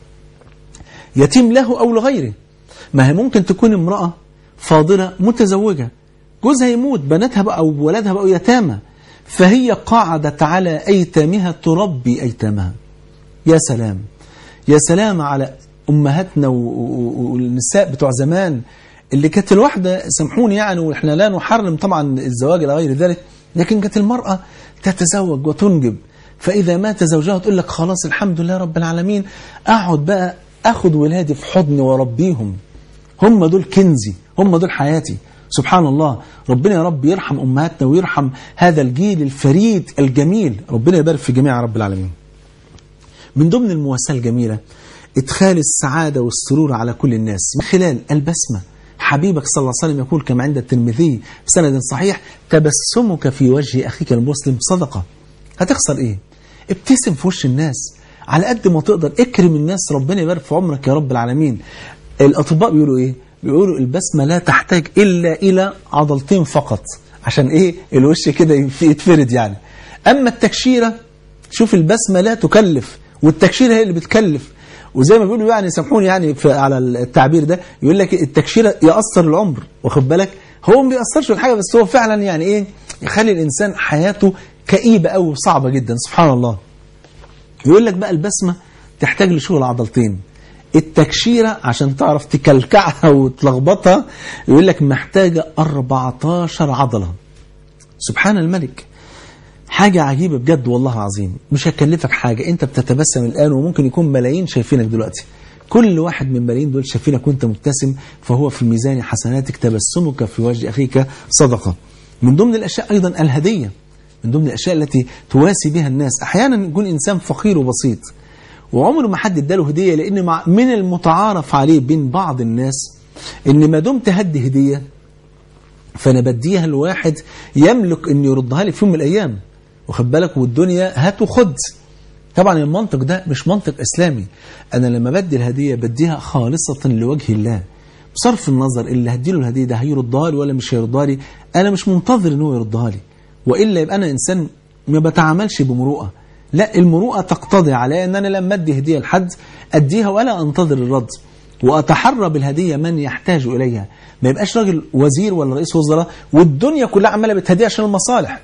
يتيم له أو لغيره ما هي ممكن تكون امرأة فاضلة متزوجة جوزها يموت بناتها بقى أو ولادها بقوا يتامى فهي قعدت على أيتامها تربي أيتامها يا سلام يا سلام على أمهاتنا والنساء بتوع زمان اللي كانت الواحدة سامحوني يعني وإحنا لا نحرم طبعا الزواج إلى غير ذلك لكن كانت المرأة تتزوج وتنجب فإذا مات زوجها تقول لك خلاص الحمد لله رب العالمين أقعد بقى أخد ولادي في حضني واربيهم هم دول كنزي هم دول حياتي سبحان الله ربنا يا رب يرحم أمهاتنا ويرحم هذا الجيل الفريد الجميل ربنا يبارك في جميع رب العالمين من ضمن المواساة الجميلة إدخال السعادة والسرور على كل الناس من خلال البسمة حبيبك صلى الله عليه وسلم يقول كما عند الترمذي بسند صحيح تبسمك في وجه أخيك المسلم صدقة هتخسر إيه ابتسم في وش الناس على قد ما تقدر اكرم الناس ربنا يبارك في عمرك يا رب العالمين الأطباء بيقولوا إيه بيقولوا البسمة لا تحتاج إلا إلى عضلتين فقط عشان إيه الوش كده يتفرد يعني أما التكشيرة شوف البسمة لا تكلف والتكشيرة هي اللي بتكلف وزي ما بيقولوا يعني سامحوني يعني على التعبير ده يقول لك التكشيرة يأثر العمر واخد بالك هو ما بيأثرش الحاجة بس هو فعلا يعني إيه يخلي الإنسان حياته كئيبة أو صعبة جدا سبحان الله يقول لك بقى البسمة تحتاج لشغل عضلتين التكشيرة عشان تعرف تكلكعها وتلخبطها يقول لك محتاجة 14 عضلة سبحان الملك حاجة عجيبة بجد والله العظيم مش هتكلفك حاجة انت بتتبسم الآن وممكن يكون ملايين شايفينك دلوقتي كل واحد من ملايين دول شايفينك وانت مبتسم فهو في ميزان حسناتك تبسمك في وجه أخيك صدقة من ضمن الأشياء أيضا الهدية من ضمن الأشياء التي تواسي بها الناس أحيانا يكون إنسان فقير وبسيط وعمره ما حد اداله هدية لأن من المتعارف عليه بين بعض الناس إن ما دمت هدي هدية فأنا بديها لواحد يملك أن يردها لي في يوم من الأيام واخد بالك والدنيا هات وخد طبعا المنطق ده مش منطق إسلامي أنا لما بدي الهدية بديها خالصة لوجه الله بصرف النظر اللي هديله الهدية ده هيردها لي ولا مش هيردها لي أنا مش منتظر أنه يردها لي وإلا يبقى أنا إنسان ما بتعاملش بمروءة لا المروءة تقتضي على أن أنا لما أدي هدية لحد أديها ولا أنتظر الرد وأتحرى بالهدية من يحتاج إليها ما يبقاش راجل وزير ولا رئيس وزراء والدنيا كلها عمالة بتهديه عشان المصالح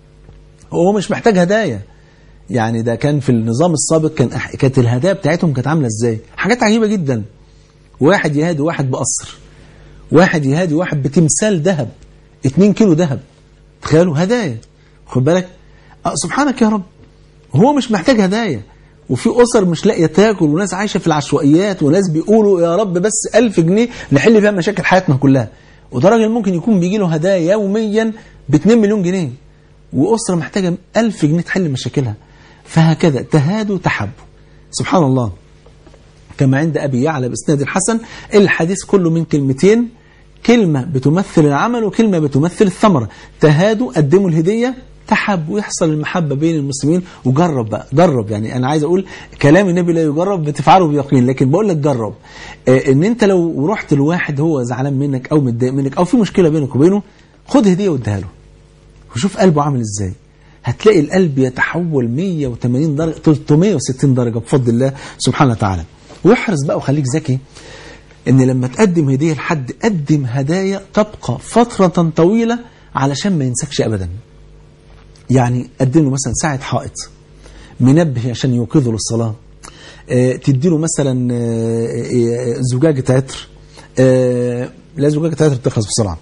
هو مش محتاج هدايا يعني ده كان في النظام السابق كان كانت الهدايا بتاعتهم كانت عاملة ازاي حاجات عجيبة جدا واحد يهادي واحد بقصر واحد يهادي واحد بتمثال ذهب 2 كيلو ذهب تخيلوا هدايا خد بالك أه سبحانك يا رب هو مش محتاج هدايا وفي أسر مش لاقية تاكل وناس عايشة في العشوائيات وناس بيقولوا يا رب بس ألف جنيه نحل فيها مشاكل حياتنا كلها وده راجل ممكن يكون بيجي له هدايا يوميا ب 2 مليون جنيه وأسرة محتاجة ألف جنيه تحل مشاكلها فهكذا تهادوا تحبوا سبحان الله كما عند أبي يعلى بإسناد الحسن الحديث كله من كلمتين كلمة بتمثل العمل وكلمة بتمثل الثمرة تهادوا قدموا الهدية تحب ويحصل المحبة بين المسلمين وجرب بقى جرب يعني أنا عايز أقول كلام النبي لا يجرب بتفعله بيقين لكن بقول لك جرب آه إن أنت لو رحت لواحد هو زعلان منك أو متضايق منك أو في مشكلة بينك وبينه خد هدية واديها له وشوف قلبه عامل إزاي هتلاقي القلب يتحول 180 درجة 360 درجة بفضل الله سبحانه وتعالى واحرص بقى وخليك ذكي ان لما تقدم هدية لحد قدم هدايا تبقى فترة طويلة علشان ما ينسكش ابدا يعني قدم له مثلا ساعة حائط منبه عشان يوقظه للصلاة آه تدي له مثلا آه زجاجة عطر آه لا زجاجة عطر تخلص بسرعة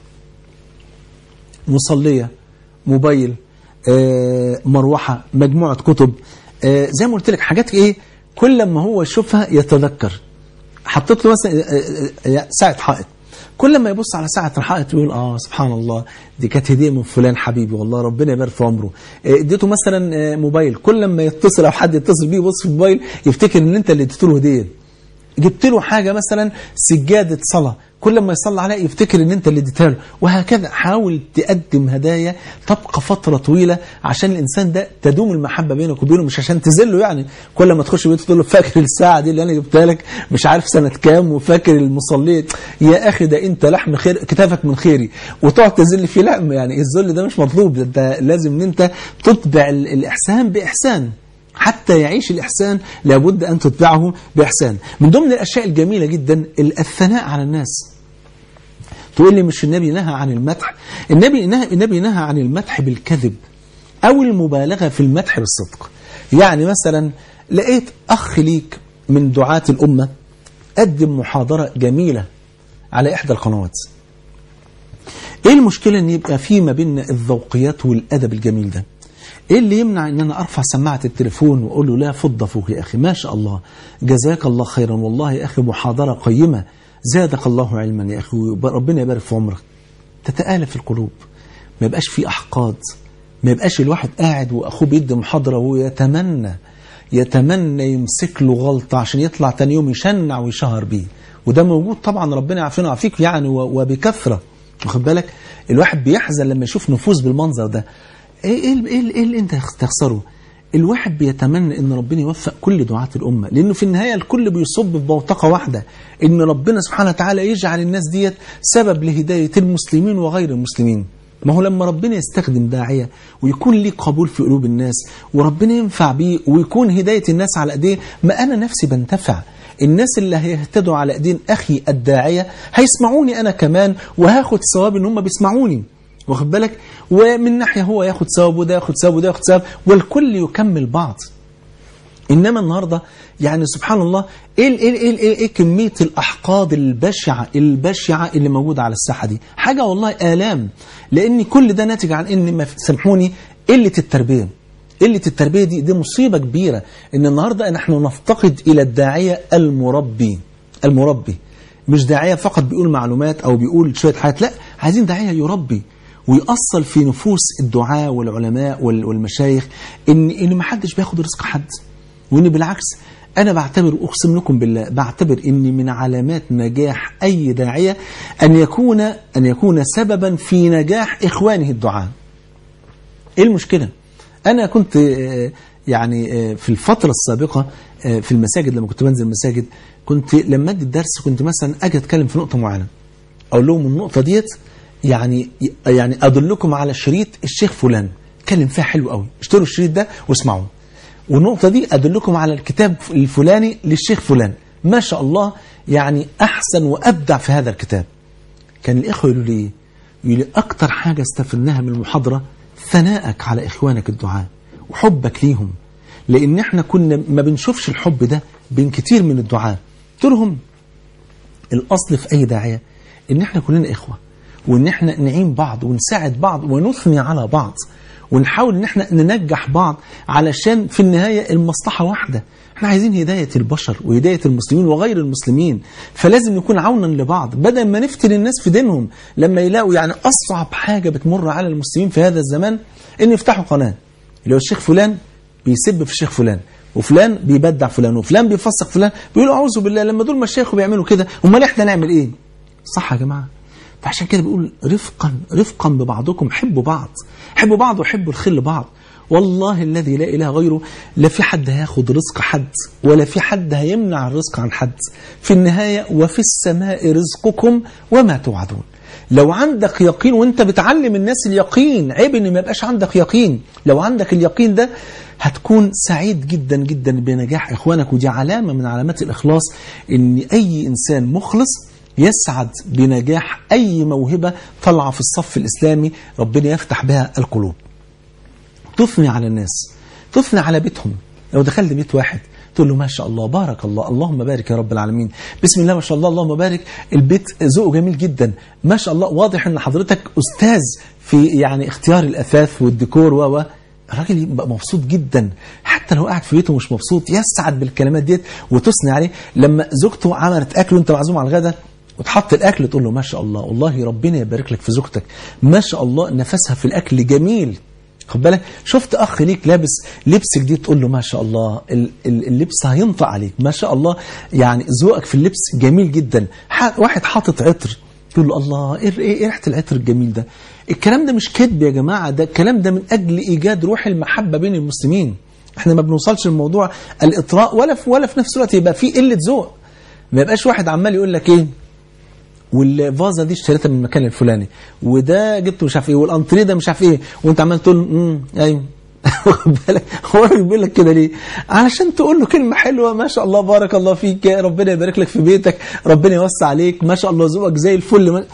مصلية موبايل مروحة مجموعة كتب زي ما قلت لك حاجات ايه كل ما هو يشوفها يتذكر حطيت له مثلا ساعة حائط كل ما يبص على ساعة الحائط يقول اه سبحان الله دي كانت هدية من فلان حبيبي والله ربنا يبارك في عمره اديته مثلا موبايل كل ما يتصل او حد يتصل بيه يبص في الموبايل يفتكر ان انت اللي اديته له هدية جبت له حاجة مثلا سجادة صلاة كل ما يصلي عليها يفتكر ان انت اللي اديتها له وهكذا حاول تقدم هدايا تبقى فترة طويلة عشان الانسان ده تدوم المحبة بينك وبينه مش عشان تذله يعني كل ما تخش بيته تقول له فاكر الساعة دي اللي انا جبتها لك مش عارف سنة كام وفاكر المصلية يا اخي ده انت لحم خير كتافك من خيري وتقعد تذل فيه لا يعني الذل ده مش مطلوب ده انت لازم ان انت تتبع الاحسان باحسان حتى يعيش الإحسان لابد أن تتبعه بإحسان من ضمن الأشياء الجميلة جدا الثناء على الناس تقول لي مش النبي نهى عن المدح النبي نهى, النبي نهى عن المدح بالكذب أو المبالغة في المدح بالصدق يعني مثلا لقيت أخ ليك من دعاة الأمة قدم محاضرة جميلة على إحدى القنوات إيه المشكلة أن يبقى في ما بيننا الذوقيات والأدب الجميل ده ايه اللي يمنع ان انا ارفع سماعه التليفون واقول له لا فض فوق يا اخي ما شاء الله جزاك الله خيرا والله يا اخي محاضره قيمه زادك الله علما يا اخي ربنا يبارك في عمرك تتالف القلوب ما يبقاش في احقاد ما يبقاش الواحد قاعد واخوه بيدي محاضره ويتمنى يتمنى يمسك له غلطه عشان يطلع تاني يوم يشنع ويشهر بيه وده موجود طبعا ربنا يعافينا ويعافيك يعني وبكثره واخد بالك الواحد بيحزن لما يشوف نفوذ بالمنظر ده ايه ايه ايه, إيه اللي انت تخسره الواحد بيتمنى ان ربنا يوفق كل دعاة الامه لانه في النهايه الكل بيصب في بوتقه واحده ان ربنا سبحانه وتعالى يجعل الناس ديت سبب لهدايه المسلمين وغير المسلمين ما هو لما ربنا يستخدم داعيه ويكون ليه قبول في قلوب الناس وربنا ينفع بيه ويكون هدايه الناس على ايديه ما انا نفسي بنتفع الناس اللي هيهتدوا على ايدين اخي الداعيه هيسمعوني انا كمان وهاخد ثواب ان هم بيسمعوني واخد بالك ومن ناحية هو ياخد ثواب وده ياخد ثواب وده ياخد ثواب والكل يكمل بعض إنما النهاردة يعني سبحان الله إيه, إيه, إيه, إيه, إيه كمية الأحقاد البشعة البشعة اللي موجودة على الساحة دي حاجة والله آلام لأن كل ده ناتج عن إن ما سامحوني قلة التربية قلة التربية دي دي مصيبة كبيرة إن النهاردة نحن نفتقد إلى الداعية المربي المربي مش داعية فقط بيقول معلومات أو بيقول شوية حاجات لا عايزين داعية يربي ويأصل في نفوس الدعاء والعلماء والمشايخ ان ان ما حدش بياخد رزق حد وان بالعكس انا بعتبر اقسم لكم بالله بعتبر ان من علامات نجاح اي داعيه ان يكون ان يكون سببا في نجاح اخوانه الدعاء. ايه المشكله؟ انا كنت يعني في الفتره السابقه في المساجد لما كنت بنزل المساجد كنت لما ادي الدرس كنت مثلا اجي اتكلم في نقطه معينه اقول لهم النقطه ديت يعني يعني ادلكم على شريط الشيخ فلان اتكلم فيها حلو قوي اشتروا الشريط ده واسمعوه والنقطة دي ادلكم على الكتاب الفلاني للشيخ فلان ما شاء الله يعني احسن وابدع في هذا الكتاب كان الاخوة يقولوا لي يقولوا لي اكتر حاجة استفدناها من المحاضرة ثناءك على اخوانك الدعاء وحبك ليهم لان احنا كنا ما بنشوفش الحب ده بين كتير من الدعاء قلت لهم الاصل في اي داعية ان احنا كلنا اخوه وان احنا نعين بعض ونساعد بعض ونثني على بعض ونحاول ان احنا ننجح بعض علشان في النهاية المصلحة واحدة احنا عايزين هداية البشر وهداية المسلمين وغير المسلمين فلازم نكون عونا لبعض بدل ما نفتن الناس في دينهم لما يلاقوا يعني اصعب حاجة بتمر على المسلمين في هذا الزمان ان يفتحوا قناة اللي هو الشيخ فلان بيسب في الشيخ فلان وفلان بيبدع فلان وفلان بيفسق فلان بيقولوا اعوذ بالله لما دول مشايخ بيعملوا كده امال احنا نعمل ايه صح يا جماعه فعشان كده بيقول رفقا رفقا ببعضكم حبوا بعض حبوا بعض وحبوا الخير لبعض والله الذي لا إله غيره لا في حد هياخد رزق حد ولا في حد هيمنع الرزق عن حد في النهاية وفي السماء رزقكم وما توعدون لو عندك يقين وانت بتعلم الناس اليقين عيب ان ما يبقاش عندك يقين لو عندك اليقين ده هتكون سعيد جدا جدا بنجاح اخوانك ودي علامة من علامات الاخلاص ان اي انسان مخلص يسعد بنجاح اي موهبة طالعة في الصف الاسلامي ربنا يفتح بها القلوب تثني على الناس تثني على بيتهم لو دخلت بيت واحد تقول له ما شاء الله بارك الله اللهم بارك يا رب العالمين بسم الله ما شاء الله اللهم بارك البيت ذوقه جميل جدا ما شاء الله واضح ان حضرتك استاذ في يعني اختيار الاثاث والديكور و الراجل يبقى مبسوط جدا حتى لو قاعد في بيته مش مبسوط يسعد بالكلمات ديت وتثني عليه لما زوجته عملت اكل وانت معزوم على الغداء وتحط الاكل تقول له ما شاء الله والله ربنا يبارك لك في زوجتك ما شاء الله نفسها في الاكل جميل خد بالك شفت اخ ليك لابس لبس جديد تقول له ما شاء الله اللبس هينطق عليك ما شاء الله يعني ذوقك في اللبس جميل جدا واحد حاطط عطر تقول له الله ايه ايه ريحه العطر الجميل ده الكلام ده مش كذب يا جماعه ده الكلام ده من اجل ايجاد روح المحبه بين المسلمين احنا ما بنوصلش لموضوع الاطراء ولا في ولا في نفس الوقت يبقى في قله ذوق ما يبقاش واحد عمال يقول لك ايه والفازه دي اشتريتها من المكان الفلاني وده جبته مش عارف ايه والانتريه ده مش عارف ايه وانت عمال تقول امم ايوه واخد بالك هو بيقول لك كده ليه؟ علشان تقول له كلمه حلوه ما شاء الله بارك الله فيك ربنا يبارك لك في بيتك ربنا يوسع عليك ما شاء الله ذوقك زي الفل ما...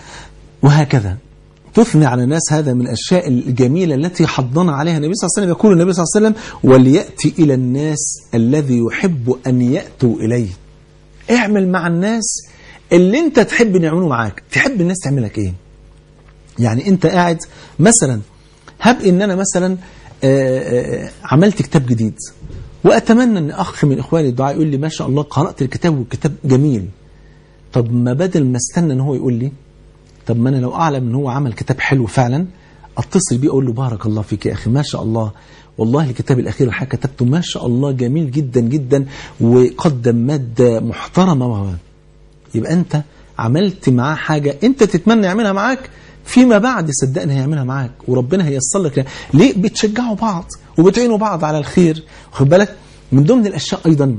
وهكذا تثني على الناس هذا من الاشياء الجميله التي حضنا عليها النبي صلى الله عليه وسلم يقول النبي صلى الله عليه وسلم ولياتي الى الناس الذي يحب ان ياتوا اليه اعمل مع الناس اللي انت تحب ان يعملوا معاك تحب الناس تعملك ايه يعني انت قاعد مثلا هب ان انا مثلا آآ آآ عملت كتاب جديد واتمنى ان اخ من اخواني الدعاء يقول لي ما شاء الله قرات الكتاب والكتاب جميل طب ما بدل ما استنى ان هو يقول لي طب ما انا لو اعلم ان هو عمل كتاب حلو فعلا اتصل بيه اقول له بارك الله فيك يا اخي ما شاء الله والله الكتاب الاخير اللي حضرتك كتبته ما شاء الله جميل جدا جدا وقدم ماده محترمه و يبقى انت عملت معاه حاجة انت تتمنى يعملها معاك فيما بعد صدقني هيعملها معاك وربنا هييسر لك ليه بتشجعوا بعض وبتعينوا بعض على الخير واخد بالك من ضمن الاشياء ايضا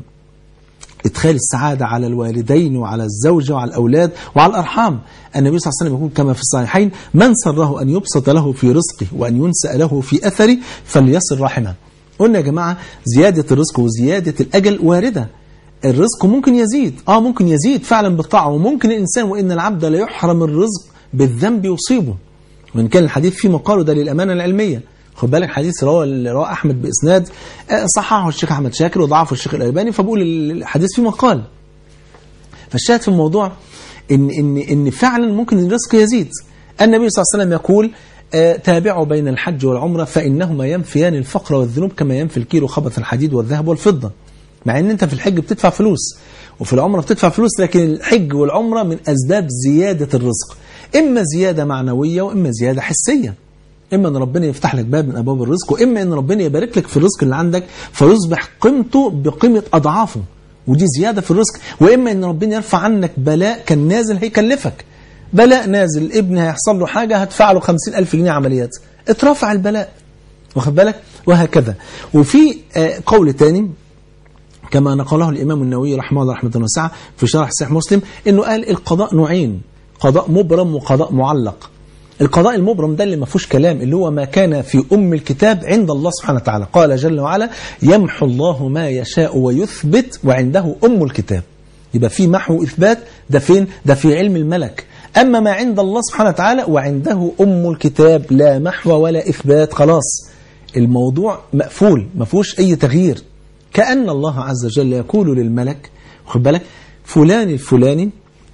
ادخال السعادة على الوالدين وعلى الزوجة وعلى الأولاد وعلى الأرحام النبي صلى الله عليه وسلم يقول كما في الصحيحين من سره أن يبسط له في رزقه وأن ينسأ له في أثره فليصل رحمه قلنا يا جماعة زيادة الرزق وزيادة الأجل واردة الرزق ممكن يزيد اه ممكن يزيد فعلا بالطاعه وممكن الانسان وان العبد لا يحرم الرزق بالذنب يصيبه وان كان الحديث فيه مقاله ده للامانه العلميه خد بالك حديث رواه رواه احمد باسناد صححه الشيخ احمد شاكر وضعفه الشيخ الالباني فبقول الحديث فيه مقال فالشاهد في الموضوع ان ان ان فعلا ممكن الرزق يزيد النبي صلى الله عليه وسلم يقول تابعوا بين الحج والعمره فانهما ينفيان الفقر والذنوب كما ينفي الكيلو خبث الحديد والذهب والفضه مع ان انت في الحج بتدفع فلوس وفي العمره بتدفع فلوس لكن الحج والعمره من اسباب زياده الرزق اما زياده معنويه واما زياده حسيه اما ان ربنا يفتح لك باب من ابواب الرزق واما ان ربنا يبارك لك في الرزق اللي عندك فيصبح قيمته بقيمه اضعافه ودي زياده في الرزق واما ان ربنا يرفع عنك بلاء كان نازل هيكلفك بلاء نازل ابن هيحصل له حاجه هدفع له 50000 جنيه عمليات اترفع البلاء واخد بالك وهكذا وفي قول تاني كما نقله الإمام النووي رحمه الله رحمة واسعة في شرح صحيح مسلم إنه قال القضاء نوعين قضاء مبرم وقضاء معلق القضاء المبرم ده اللي ما فيهوش كلام اللي هو ما كان في أم الكتاب عند الله سبحانه وتعالى قال جل وعلا يمحو الله ما يشاء ويثبت وعنده أم الكتاب يبقى في محو إثبات ده فين ده في علم الملك أما ما عند الله سبحانه وتعالى وعنده أم الكتاب لا محو ولا إثبات خلاص الموضوع مقفول ما فيهوش أي تغيير كأن الله عز وجل يقول للملك خد بالك فلان الفلاني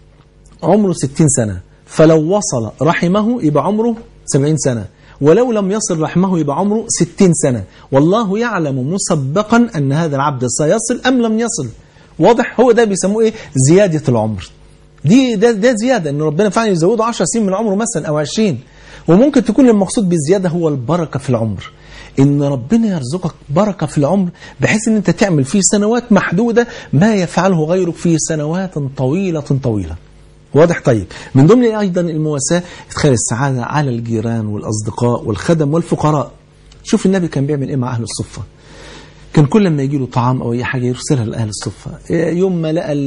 عمره 60 سنة فلو وصل رحمه يبقى عمره 70 سنة ولو لم يصل رحمه يبقى عمره 60 سنة والله يعلم مسبقا أن هذا العبد سيصل أم لم يصل واضح هو ده بيسموه إيه زيادة العمر دي ده, ده زيادة أن ربنا فعلا يزوده 10 سنين من عمره مثلا أو 20 وممكن تكون المقصود بالزيادة هو البركة في العمر ان ربنا يرزقك بركة في العمر بحيث ان انت تعمل في سنوات محدودة ما يفعله غيرك في سنوات طويلة طويلة واضح طيب من ضمن أيضا المواساة إدخال السعادة على الجيران والأصدقاء والخدم والفقراء شوف النبي كان بيعمل إيه مع أهل الصفة كان كل ما يجي له طعام أو أي حاجة يرسلها لأهل الصفة يوم ما لقى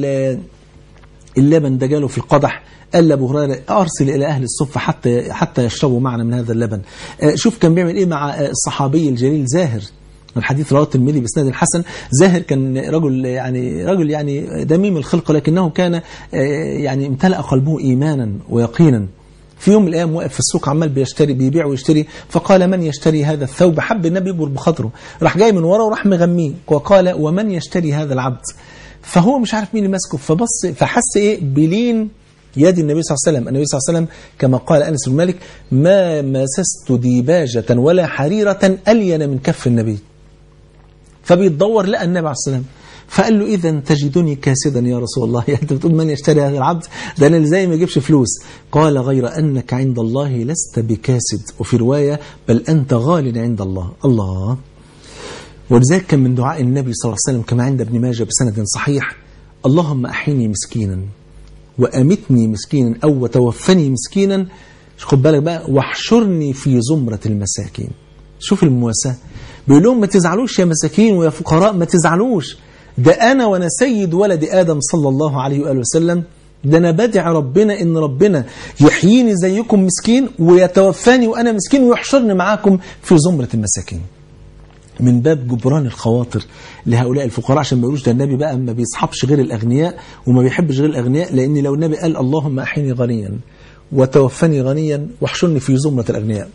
اللبن ده جاله في القدح قال لابو هريره ارسل الى اهل الصفه حتى حتى يشربوا معنا من هذا اللبن شوف كان بيعمل ايه مع الصحابي الجليل زاهر الحديث رواه الترمذي باسناد الحسن زاهر كان رجل يعني رجل يعني دميم الخلق لكنه كان يعني امتلأ قلبه ايمانا ويقينا في يوم من الايام واقف في السوق عمال بيشتري بيبيع ويشتري فقال من يشتري هذا الثوب حب النبي يجبر بخاطره راح جاي من ورا وراح مغميه وقال ومن يشتري هذا العبد فهو مش عارف مين اللي ماسكه فبص فحس ايه بلين يد النبي صلى الله عليه وسلم النبي صلى الله عليه وسلم كما قال أنس بن مالك ما مسست ديباجة ولا حريرة ألين من كف النبي فبيتدور لقى النبي عليه السلام فقال له إذا تجدني كاسدا يا رسول الله يعني أنت بتقول من يشتري هذا العبد ده أنا زي ما يجيبش فلوس قال غير أنك عند الله لست بكاسد وفي رواية بل أنت غال عند الله الله ولذلك كان من دعاء النبي صلى الله عليه وسلم كما عند ابن ماجه بسند صحيح اللهم أحيني مسكينا وأمتني مسكينا أو وتوفني مسكينا خد بالك بقى واحشرني في زمرة المساكين شوف المواساة بيقول لهم ما تزعلوش يا مساكين ويا فقراء ما تزعلوش ده أنا وأنا سيد ولد آدم صلى الله عليه وآله وسلم ده أنا بدعي ربنا إن ربنا يحييني زيكم مسكين ويتوفاني وأنا مسكين ويحشرني معاكم في زمرة المساكين من باب جبران الخواطر لهؤلاء الفقراء عشان ما يقولوش ده النبي بقى ما بيصحبش غير الأغنياء وما بيحبش غير الأغنياء لأن لو النبي قال اللهم أحيني غنيا وتوفني غنيا واحشرني في زمرة الأغنياء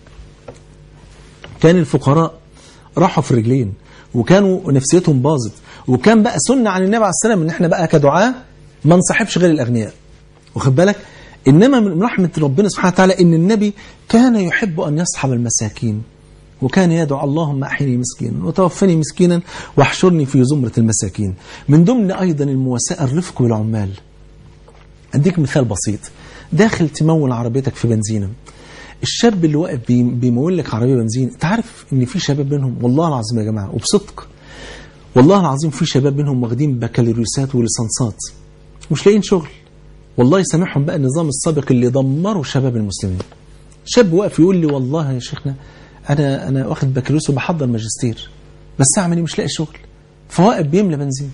كان الفقراء راحوا في رجلين وكانوا نفسيتهم باظت وكان بقى سنة عن النبي عليه السلام ان احنا بقى كدعاء ما نصاحبش غير الأغنياء واخد بالك إنما من رحمة ربنا سبحانه وتعالى إن النبي كان يحب أن يصحب المساكين وكان يدعو اللهم أحيني مسكينا وتوفني مسكينا واحشرني في زمرة المساكين من ضمن أيضا المواساة الرفق بالعمال أديك مثال بسيط داخل تمول عربيتك في بنزينة الشاب اللي واقف بيمول لك عربية بنزين انت عارف ان في شباب منهم والله العظيم يا جماعة وبصدق والله العظيم في شباب منهم واخدين بكالوريوسات وليسانسات مش لاقيين شغل والله يسامحهم بقى النظام السابق اللي دمروا شباب المسلمين شاب واقف يقول لي والله يا شيخنا انا انا واخد بكالوريوس وبحضر ماجستير بس اعمل ايه مش لاقي شغل فواقف بيملى بنزين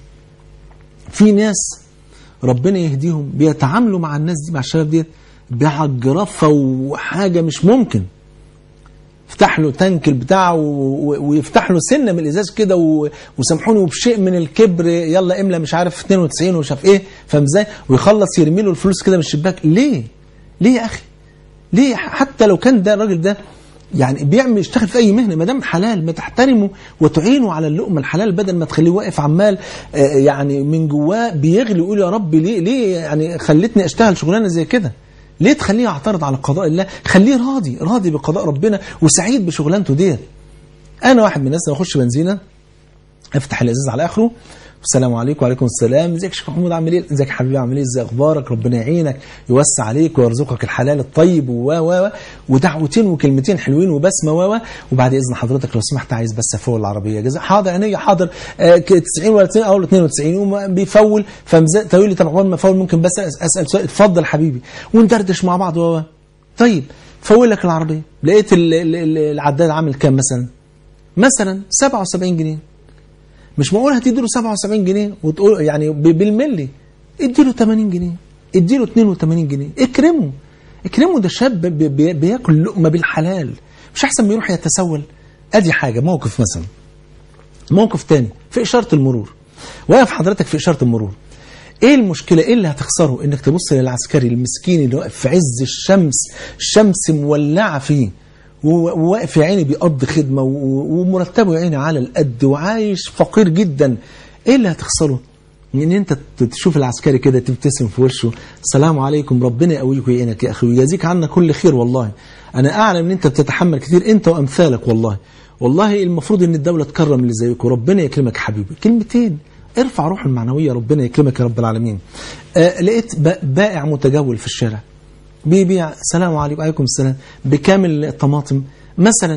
في ناس ربنا يهديهم بيتعاملوا مع الناس دي مع الشباب ديت بعجرفه وحاجه مش ممكن يفتح له تانك بتاعه ويفتح له سنه من الازاز كده وسامحوني وبشيء من الكبر يلا املى مش عارف 92 ومش عارف ايه فاهم ازاي ويخلص يرمي له الفلوس كده من الشباك ليه؟ ليه يا اخي؟ ليه حتى لو كان ده الراجل ده يعني بيعمل يشتغل في اي مهنه ما دام حلال ما تحترمه وتعينه على اللقمه الحلال بدل ما تخليه واقف عمال يعني من جواه بيغلي يقول يا رب ليه ليه يعني خلتني اشتغل شغلانه زي كده ليه تخليه يعترض على قضاء الله خليه راضي راضي بقضاء ربنا وسعيد بشغلانته ديت انا واحد من الناس لما اخش بنزينه افتح الازاز على اخره السلام عليكم وعليكم السلام ازيك يا شيخ محمود عامل ايه ازيك يا حبيبي عامل ايه ازاي اخبارك ربنا يعينك يوسع عليك ويرزقك الحلال الطيب و و ودعوتين وكلمتين حلوين وبسمه و وبعد اذن حضرتك لو سمحت عايز بس افول العربيه جزاك حاضر عينيا حاضر آه 90 ولا 90 او 92 بيفول فمزق لي طب عقبال ما افول ممكن بس اسال سؤال اتفضل حبيبي وندردش مع بعض و طيب فول لك العربيه لقيت العداد عامل كام مثلا مثلا 77 جنيه مش معقول هتديله 77 جنيه وتقول يعني بالملي اديله 80 جنيه اديله 82 جنيه اكرمه اكرمه ده شاب بي بياكل لقمه بالحلال مش احسن ما يروح يتسول ادي حاجه موقف مثلا موقف تاني في اشاره المرور واقف حضرتك في اشاره المرور ايه المشكله ايه اللي هتخسره انك تبص للعسكري المسكين اللي واقف في عز الشمس الشمس مولعه فيه وواقف يا عيني بيقضي خدمة ومرتبه يا عيني على القد وعايش فقير جدا ايه اللي هتخسره ان انت تشوف العسكري كده تبتسم في وشه السلام عليكم ربنا يقويك ويعينك يا اخي ويجازيك عنا كل خير والله انا اعلم ان انت بتتحمل كتير انت وامثالك والله والله المفروض ان الدولة تكرم اللي زيك وربنا يكرمك حبيبي كلمتين ارفع روح المعنوية ربنا يكرمك يا رب العالمين آه لقيت بائع متجول في الشارع بيبيع سلام عليكم وعليكم السلام بكامل الطماطم مثلا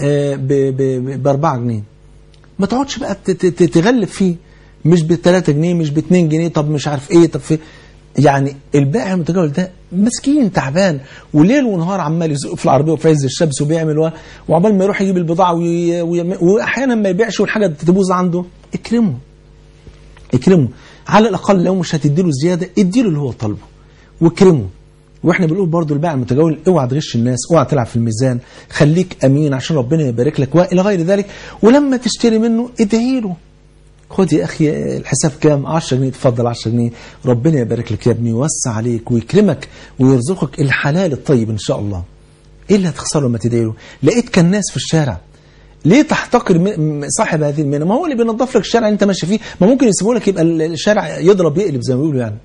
ب 4 جنيه ما تقعدش بقى تغلب فيه مش ب 3 جنيه مش ب 2 جنيه طب مش عارف ايه طب في يعني البائع المتجول ده مسكين تعبان وليل ونهار عمال يزق في العربيه وفي عز الشمس وبيعمل و... وعقبال ما يروح يجيب البضاعه وي... وي... واحيانا ما يبيعش والحاجه تبوظ عنده اكرمه اكرمه على الاقل لو مش هتديله زياده اديله اللي هو طالبه واكرمه واحنا بنقول برضو البائع المتجول اوعى تغش الناس اوعى تلعب في الميزان خليك امين عشان ربنا يبارك لك والى غير ذلك ولما تشتري منه ادعي له خد يا اخي الحساب كام 10 جنيه اتفضل 10 جنيه ربنا يبارك لك يا ابني ويوسع عليك ويكرمك ويرزقك الحلال الطيب ان شاء الله ايه اللي هتخسره لما تدعي له لقيت كان ناس في الشارع ليه تحتقر م- صاحب هذه المهنه ما هو اللي بينظف لك الشارع اللي انت ماشي فيه ما ممكن يسيبوا لك يبقى الشارع يضرب يقلب زي ما بيقولوا يعني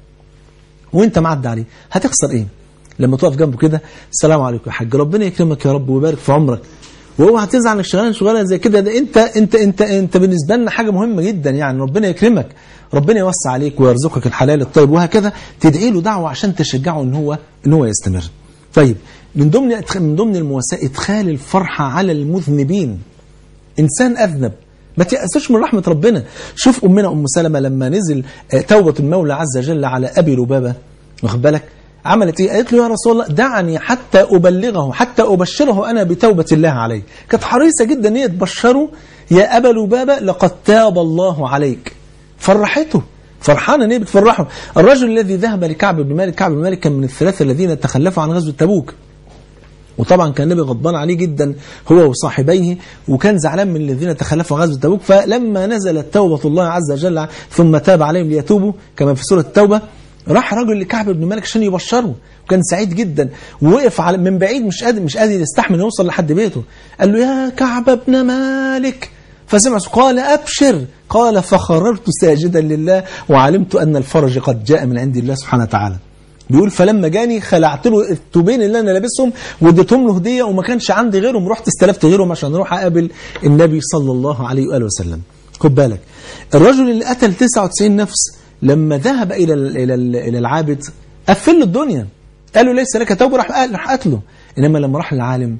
وانت معدي عليه هتخسر ايه لما تقف جنبه كده السلام عليكم يا حاج ربنا يكرمك يا رب ويبارك في عمرك واوعى تزعل انك شغال شغلانه زي كده ده انت انت انت انت بالنسبه لنا حاجه مهمه جدا يعني ربنا يكرمك ربنا يوسع عليك ويرزقك الحلال الطيب وهكذا تدعي له دعوه عشان تشجعه ان هو ان هو يستمر طيب من ضمن من ضمن المواساة ادخال الفرحه على المذنبين انسان اذنب ما تيأسوش من رحمة ربنا شوف أمنا أم سلمة لما نزل آه، توبة المولى عز وجل على أبي لبابة واخد بالك عملت ايه قالت له يا رسول الله دعني حتى أبلغه حتى أبشره أنا بتوبة الله عليه كانت حريصة جدا ان هي تبشره يا أبا لبابة لقد تاب الله عليك فرحته فرحانة ان هي بتفرحه الرجل الذي ذهب لكعب بن مالك كعب بن مالك كان من الثلاثة الذين تخلفوا عن غزوة تبوك وطبعا كان النبي غضبان عليه جدا هو وصاحبيه وكان زعلان من الذين تخلفوا عن غزوه تبوك فلما نزلت توبه الله عز وجل ثم تاب عليهم ليتوبوا كما في سوره التوبه راح رجل لكعب بن مالك عشان يبشره وكان سعيد جدا ووقف على من بعيد مش قادر مش قادر يستحمل يوصل لحد بيته قال له يا كعب بن مالك فسمع قال أبشر قال فخررت ساجدا لله وعلمت أن الفرج قد جاء من عند الله سبحانه وتعالى بيقول فلما جاني خلعت له التوبين اللي انا لابسهم واديتهم له هديه وما كانش عندي غيرهم رحت استلفت غيرهم عشان اروح اقابل النبي صلى الله عليه واله وسلم خد بالك الرجل اللي قتل 99 نفس لما ذهب الى ال الى ال الى العابد قفل له الدنيا قال له ليس لك توبه راح قال- راح قتله انما لما راح للعالم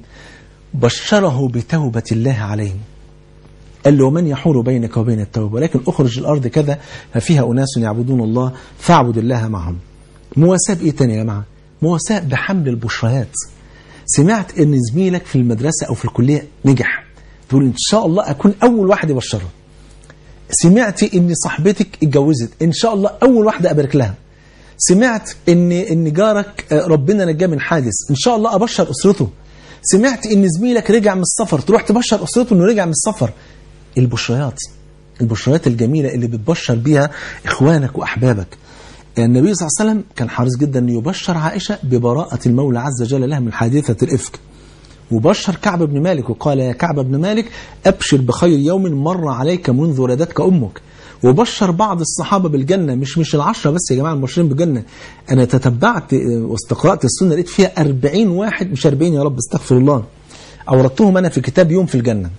بشره بتوبه الله عليه قال له ومن يحول بينك وبين التوبة ولكن أخرج الأرض كذا ففيها أناس يعبدون الله فاعبد الله معهم مواساة بإيه تاني يا جماعة مواساة بحمل البشريات سمعت ان زميلك في المدرسة او في الكلية نجح تقول ان شاء الله اكون اول واحد يبشره سمعت ان صاحبتك اتجوزت ان شاء الله اول واحدة ابارك لها سمعت ان ان جارك آه، ربنا نجاه من حادث ان شاء الله ابشر اسرته سمعت ان زميلك رجع من السفر تروح تبشر اسرته انه رجع من السفر البشريات البشريات الجميلة اللي بتبشر بيها اخوانك واحبابك النبي صلى الله عليه وسلم كان حريص جدا أن يبشر عائشة ببراءة المولى عز وجل لها من حادثة الإفك وبشر كعب بن مالك وقال يا كعب بن مالك أبشر بخير يوم مر عليك منذ ولدتك أمك وبشر بعض الصحابة بالجنة مش مش العشرة بس يا جماعة المبشرين بالجنة أنا تتبعت آه، واستقرأت السنة لقيت فيها أربعين واحد مش أربعين يا رب استغفر الله أوردتهم أنا في كتاب يوم في الجنة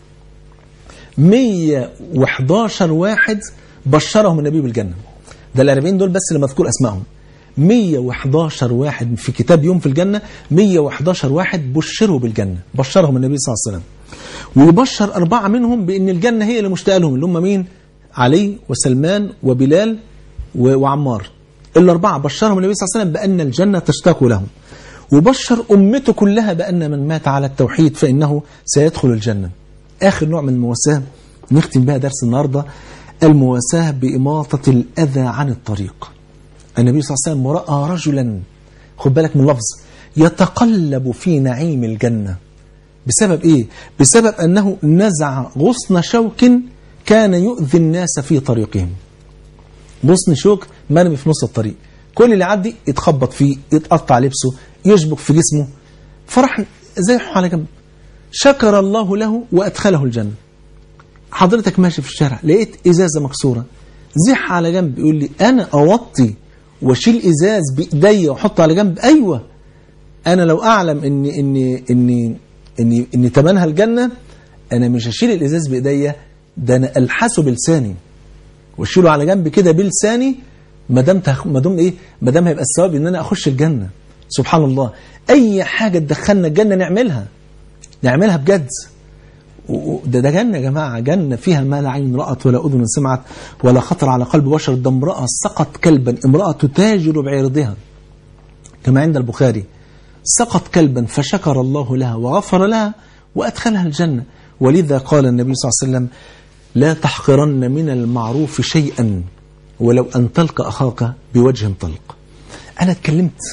111 واحد بشرهم النبي بالجنة ده الأربعين دول بس اللي مذكور أسمائهم 111 واحد في كتاب يوم في الجنة 111 واحد بشروا بالجنة بشرهم النبي صلى الله عليه وسلم ويبشر أربعة منهم بأن الجنة هي اللي مشتاقة لهم اللي هم مين علي وسلمان وبلال و- وعمار الأربعة بشرهم النبي صلى الله عليه وسلم بأن الجنة تشتاق لهم وبشر أمته كلها بأن من مات على التوحيد فإنه سيدخل الجنة آخر نوع من المواساة نختم بها درس النهاردة المواساة بإماطة الأذى عن الطريق النبي صلى الله عليه وسلم رأى رجلا خد بالك من اللفظ يتقلب في نعيم الجنة بسبب إيه؟ بسبب أنه نزع غصن شوك كان يؤذي الناس في طريقهم غصن شوك مرمي في نص الطريق كل اللي يعدي يتخبط فيه يتقطع لبسه يشبك في جسمه فراح زيحه على جنب شكر الله له وأدخله الجنة حضرتك ماشي في الشارع لقيت إزازة مكسورة زح على جنب يقول لي أنا أوطي واشيل إزاز بإيديا وأحطه على جنب أيوة أنا لو أعلم إن إن إن إن إن تمنها الجنة أنا مش هشيل الإزاز بإيديا ده أنا ألحسه بلساني واشيله على جنب كده بلساني ما دام تخ... ما دام ايه ما دام هيبقى الثواب ان انا اخش الجنه سبحان الله اي حاجه تدخلنا الجنه نعملها نعملها بجد و- و- ده ده جنة يا جماعة جنة فيها ما لا عين رأت ولا أذن سمعت ولا خطر على قلب بشر ده امرأة سقط كلبا امرأة تتاجر بعرضها كما عند البخاري سقط كلبا فشكر الله لها وغفر لها وأدخلها الجنة ولذا قال النبي صلى الله عليه وسلم لا تحقرن من المعروف شيئا ولو أن تلقى أخاك بوجه طلق أنا اتكلمت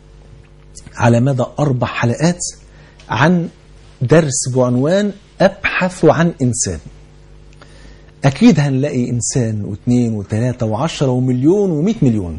على مدى أربع حلقات عن درس بعنوان أبحث عن إنسان أكيد هنلاقي إنسان واثنين وثلاثة وعشرة ومليون ومئة مليون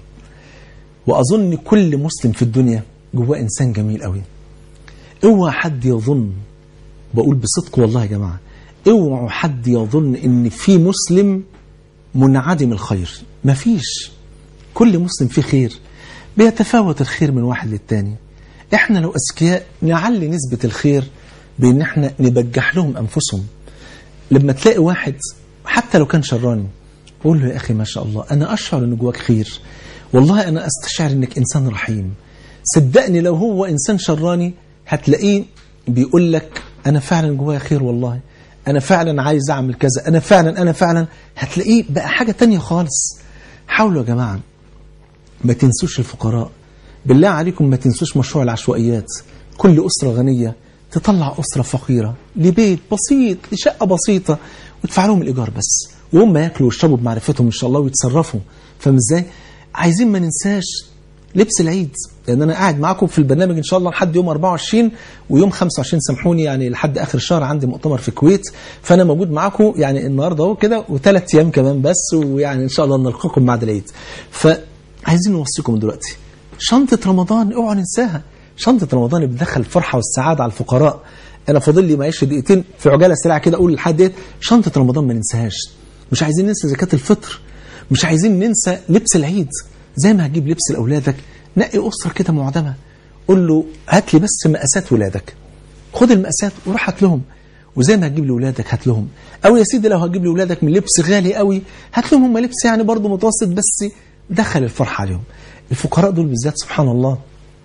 وأظن كل مسلم في الدنيا جواه إنسان جميل قوي اوعى حد يظن بقول بصدق والله يا جماعة اوعوا حد يظن ان في مسلم منعدم الخير مفيش كل مسلم فيه خير بيتفاوت الخير من واحد للتاني احنا لو اذكياء نعلي نسبة الخير بان احنا نبجح لهم انفسهم لما تلاقي واحد حتى لو كان شراني قول له يا اخي ما شاء الله انا اشعر ان جواك خير والله انا استشعر انك انسان رحيم صدقني لو هو انسان شراني هتلاقيه بيقول لك انا فعلا جوايا خير والله انا فعلا عايز اعمل كذا انا فعلا انا فعلا هتلاقيه بقى حاجة تانية خالص حاولوا يا جماعة ما تنسوش الفقراء بالله عليكم ما تنسوش مشروع العشوائيات كل أسرة غنية تطلع أسرة فقيرة لبيت بسيط لشقة بسيطة وتدفع لهم الإيجار بس وهم ياكلوا ويشربوا بمعرفتهم إن شاء الله ويتصرفوا فاهم إزاي؟ عايزين ما ننساش لبس العيد لأن أنا قاعد معاكم في البرنامج إن شاء الله لحد يوم 24 ويوم 25 سامحوني يعني لحد آخر الشهر عندي مؤتمر في الكويت فأنا موجود معاكم يعني النهاردة أهو كده وثلاث أيام كمان بس ويعني إن شاء الله نلقاكم بعد العيد فعايزين نوصيكم دلوقتي شنطة رمضان اوعوا ننساها شنطة رمضان بتدخل الفرحة والسعادة على الفقراء أنا فاضل لي معيش دقيقتين في عجالة سريعة كده أقول لحد ديت شنطة رمضان ما ننساهاش مش عايزين ننسى زكاة الفطر مش عايزين ننسى لبس العيد زي ما هتجيب لبس لأولادك نقي أسرة كده معدمة قول له هات لي بس مقاسات ولادك خد المقاسات وروح هات لهم وزي ما هتجيب لاولادك هات لهم او يا سيدي لو هتجيب لاولادك من لبس غالي قوي هات لهم هم لبس يعني برضه متوسط بس دخل الفرحه عليهم الفقراء دول بالذات سبحان الله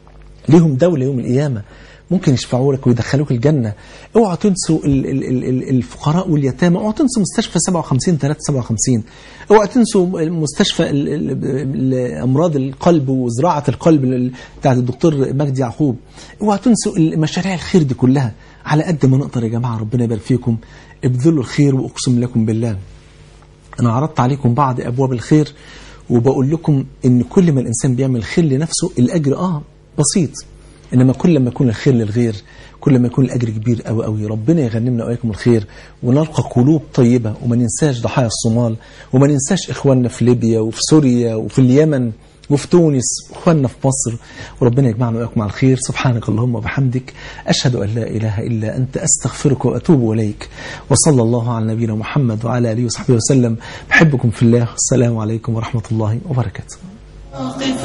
ليهم دولة يوم القيامة ممكن يشفعوا لك ويدخلوك الجنة اوعوا تنسوا ال- ال- ال- ال- الفقراء واليتامى اوعوا تنسوا مستشفى 57 357 اوعوا تنسوا مستشفى ال- ال- ال- امراض القلب وزراعة القلب ال- بتاعت الدكتور مجدي يعقوب اوعوا تنسوا مشاريع الخير دي كلها على قد ما نقدر يا جماعة ربنا يبارك فيكم ابذلوا الخير واقسم لكم بالله أنا عرضت عليكم بعض أبواب الخير وبقول لكم إن كل ما الإنسان بيعمل خير لنفسه الأجر آه بسيط إنما كل ما يكون الخير للغير كل ما يكون الأجر كبير أوي أوي ربنا يغنمنا وإياكم الخير ونلقى قلوب طيبة وما ننساش ضحايا الصومال وما ننساش إخواننا في ليبيا وفي سوريا وفي اليمن وفي تونس واخواننا في مصر وربنا يجمعنا وإياكم على الخير سبحانك اللهم وبحمدك أشهد أن لا إله إلا أنت أستغفرك وأتوب إليك وصلى الله على نبينا محمد وعلى آله وصحبه وسلم بحبكم في الله السلام عليكم ورحمة الله وبركاته
مواقف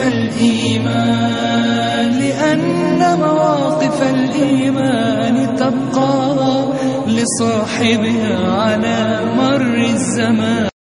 الإيمان لأن مواقف الإيمان تبقى لصاحبها على مر الزمان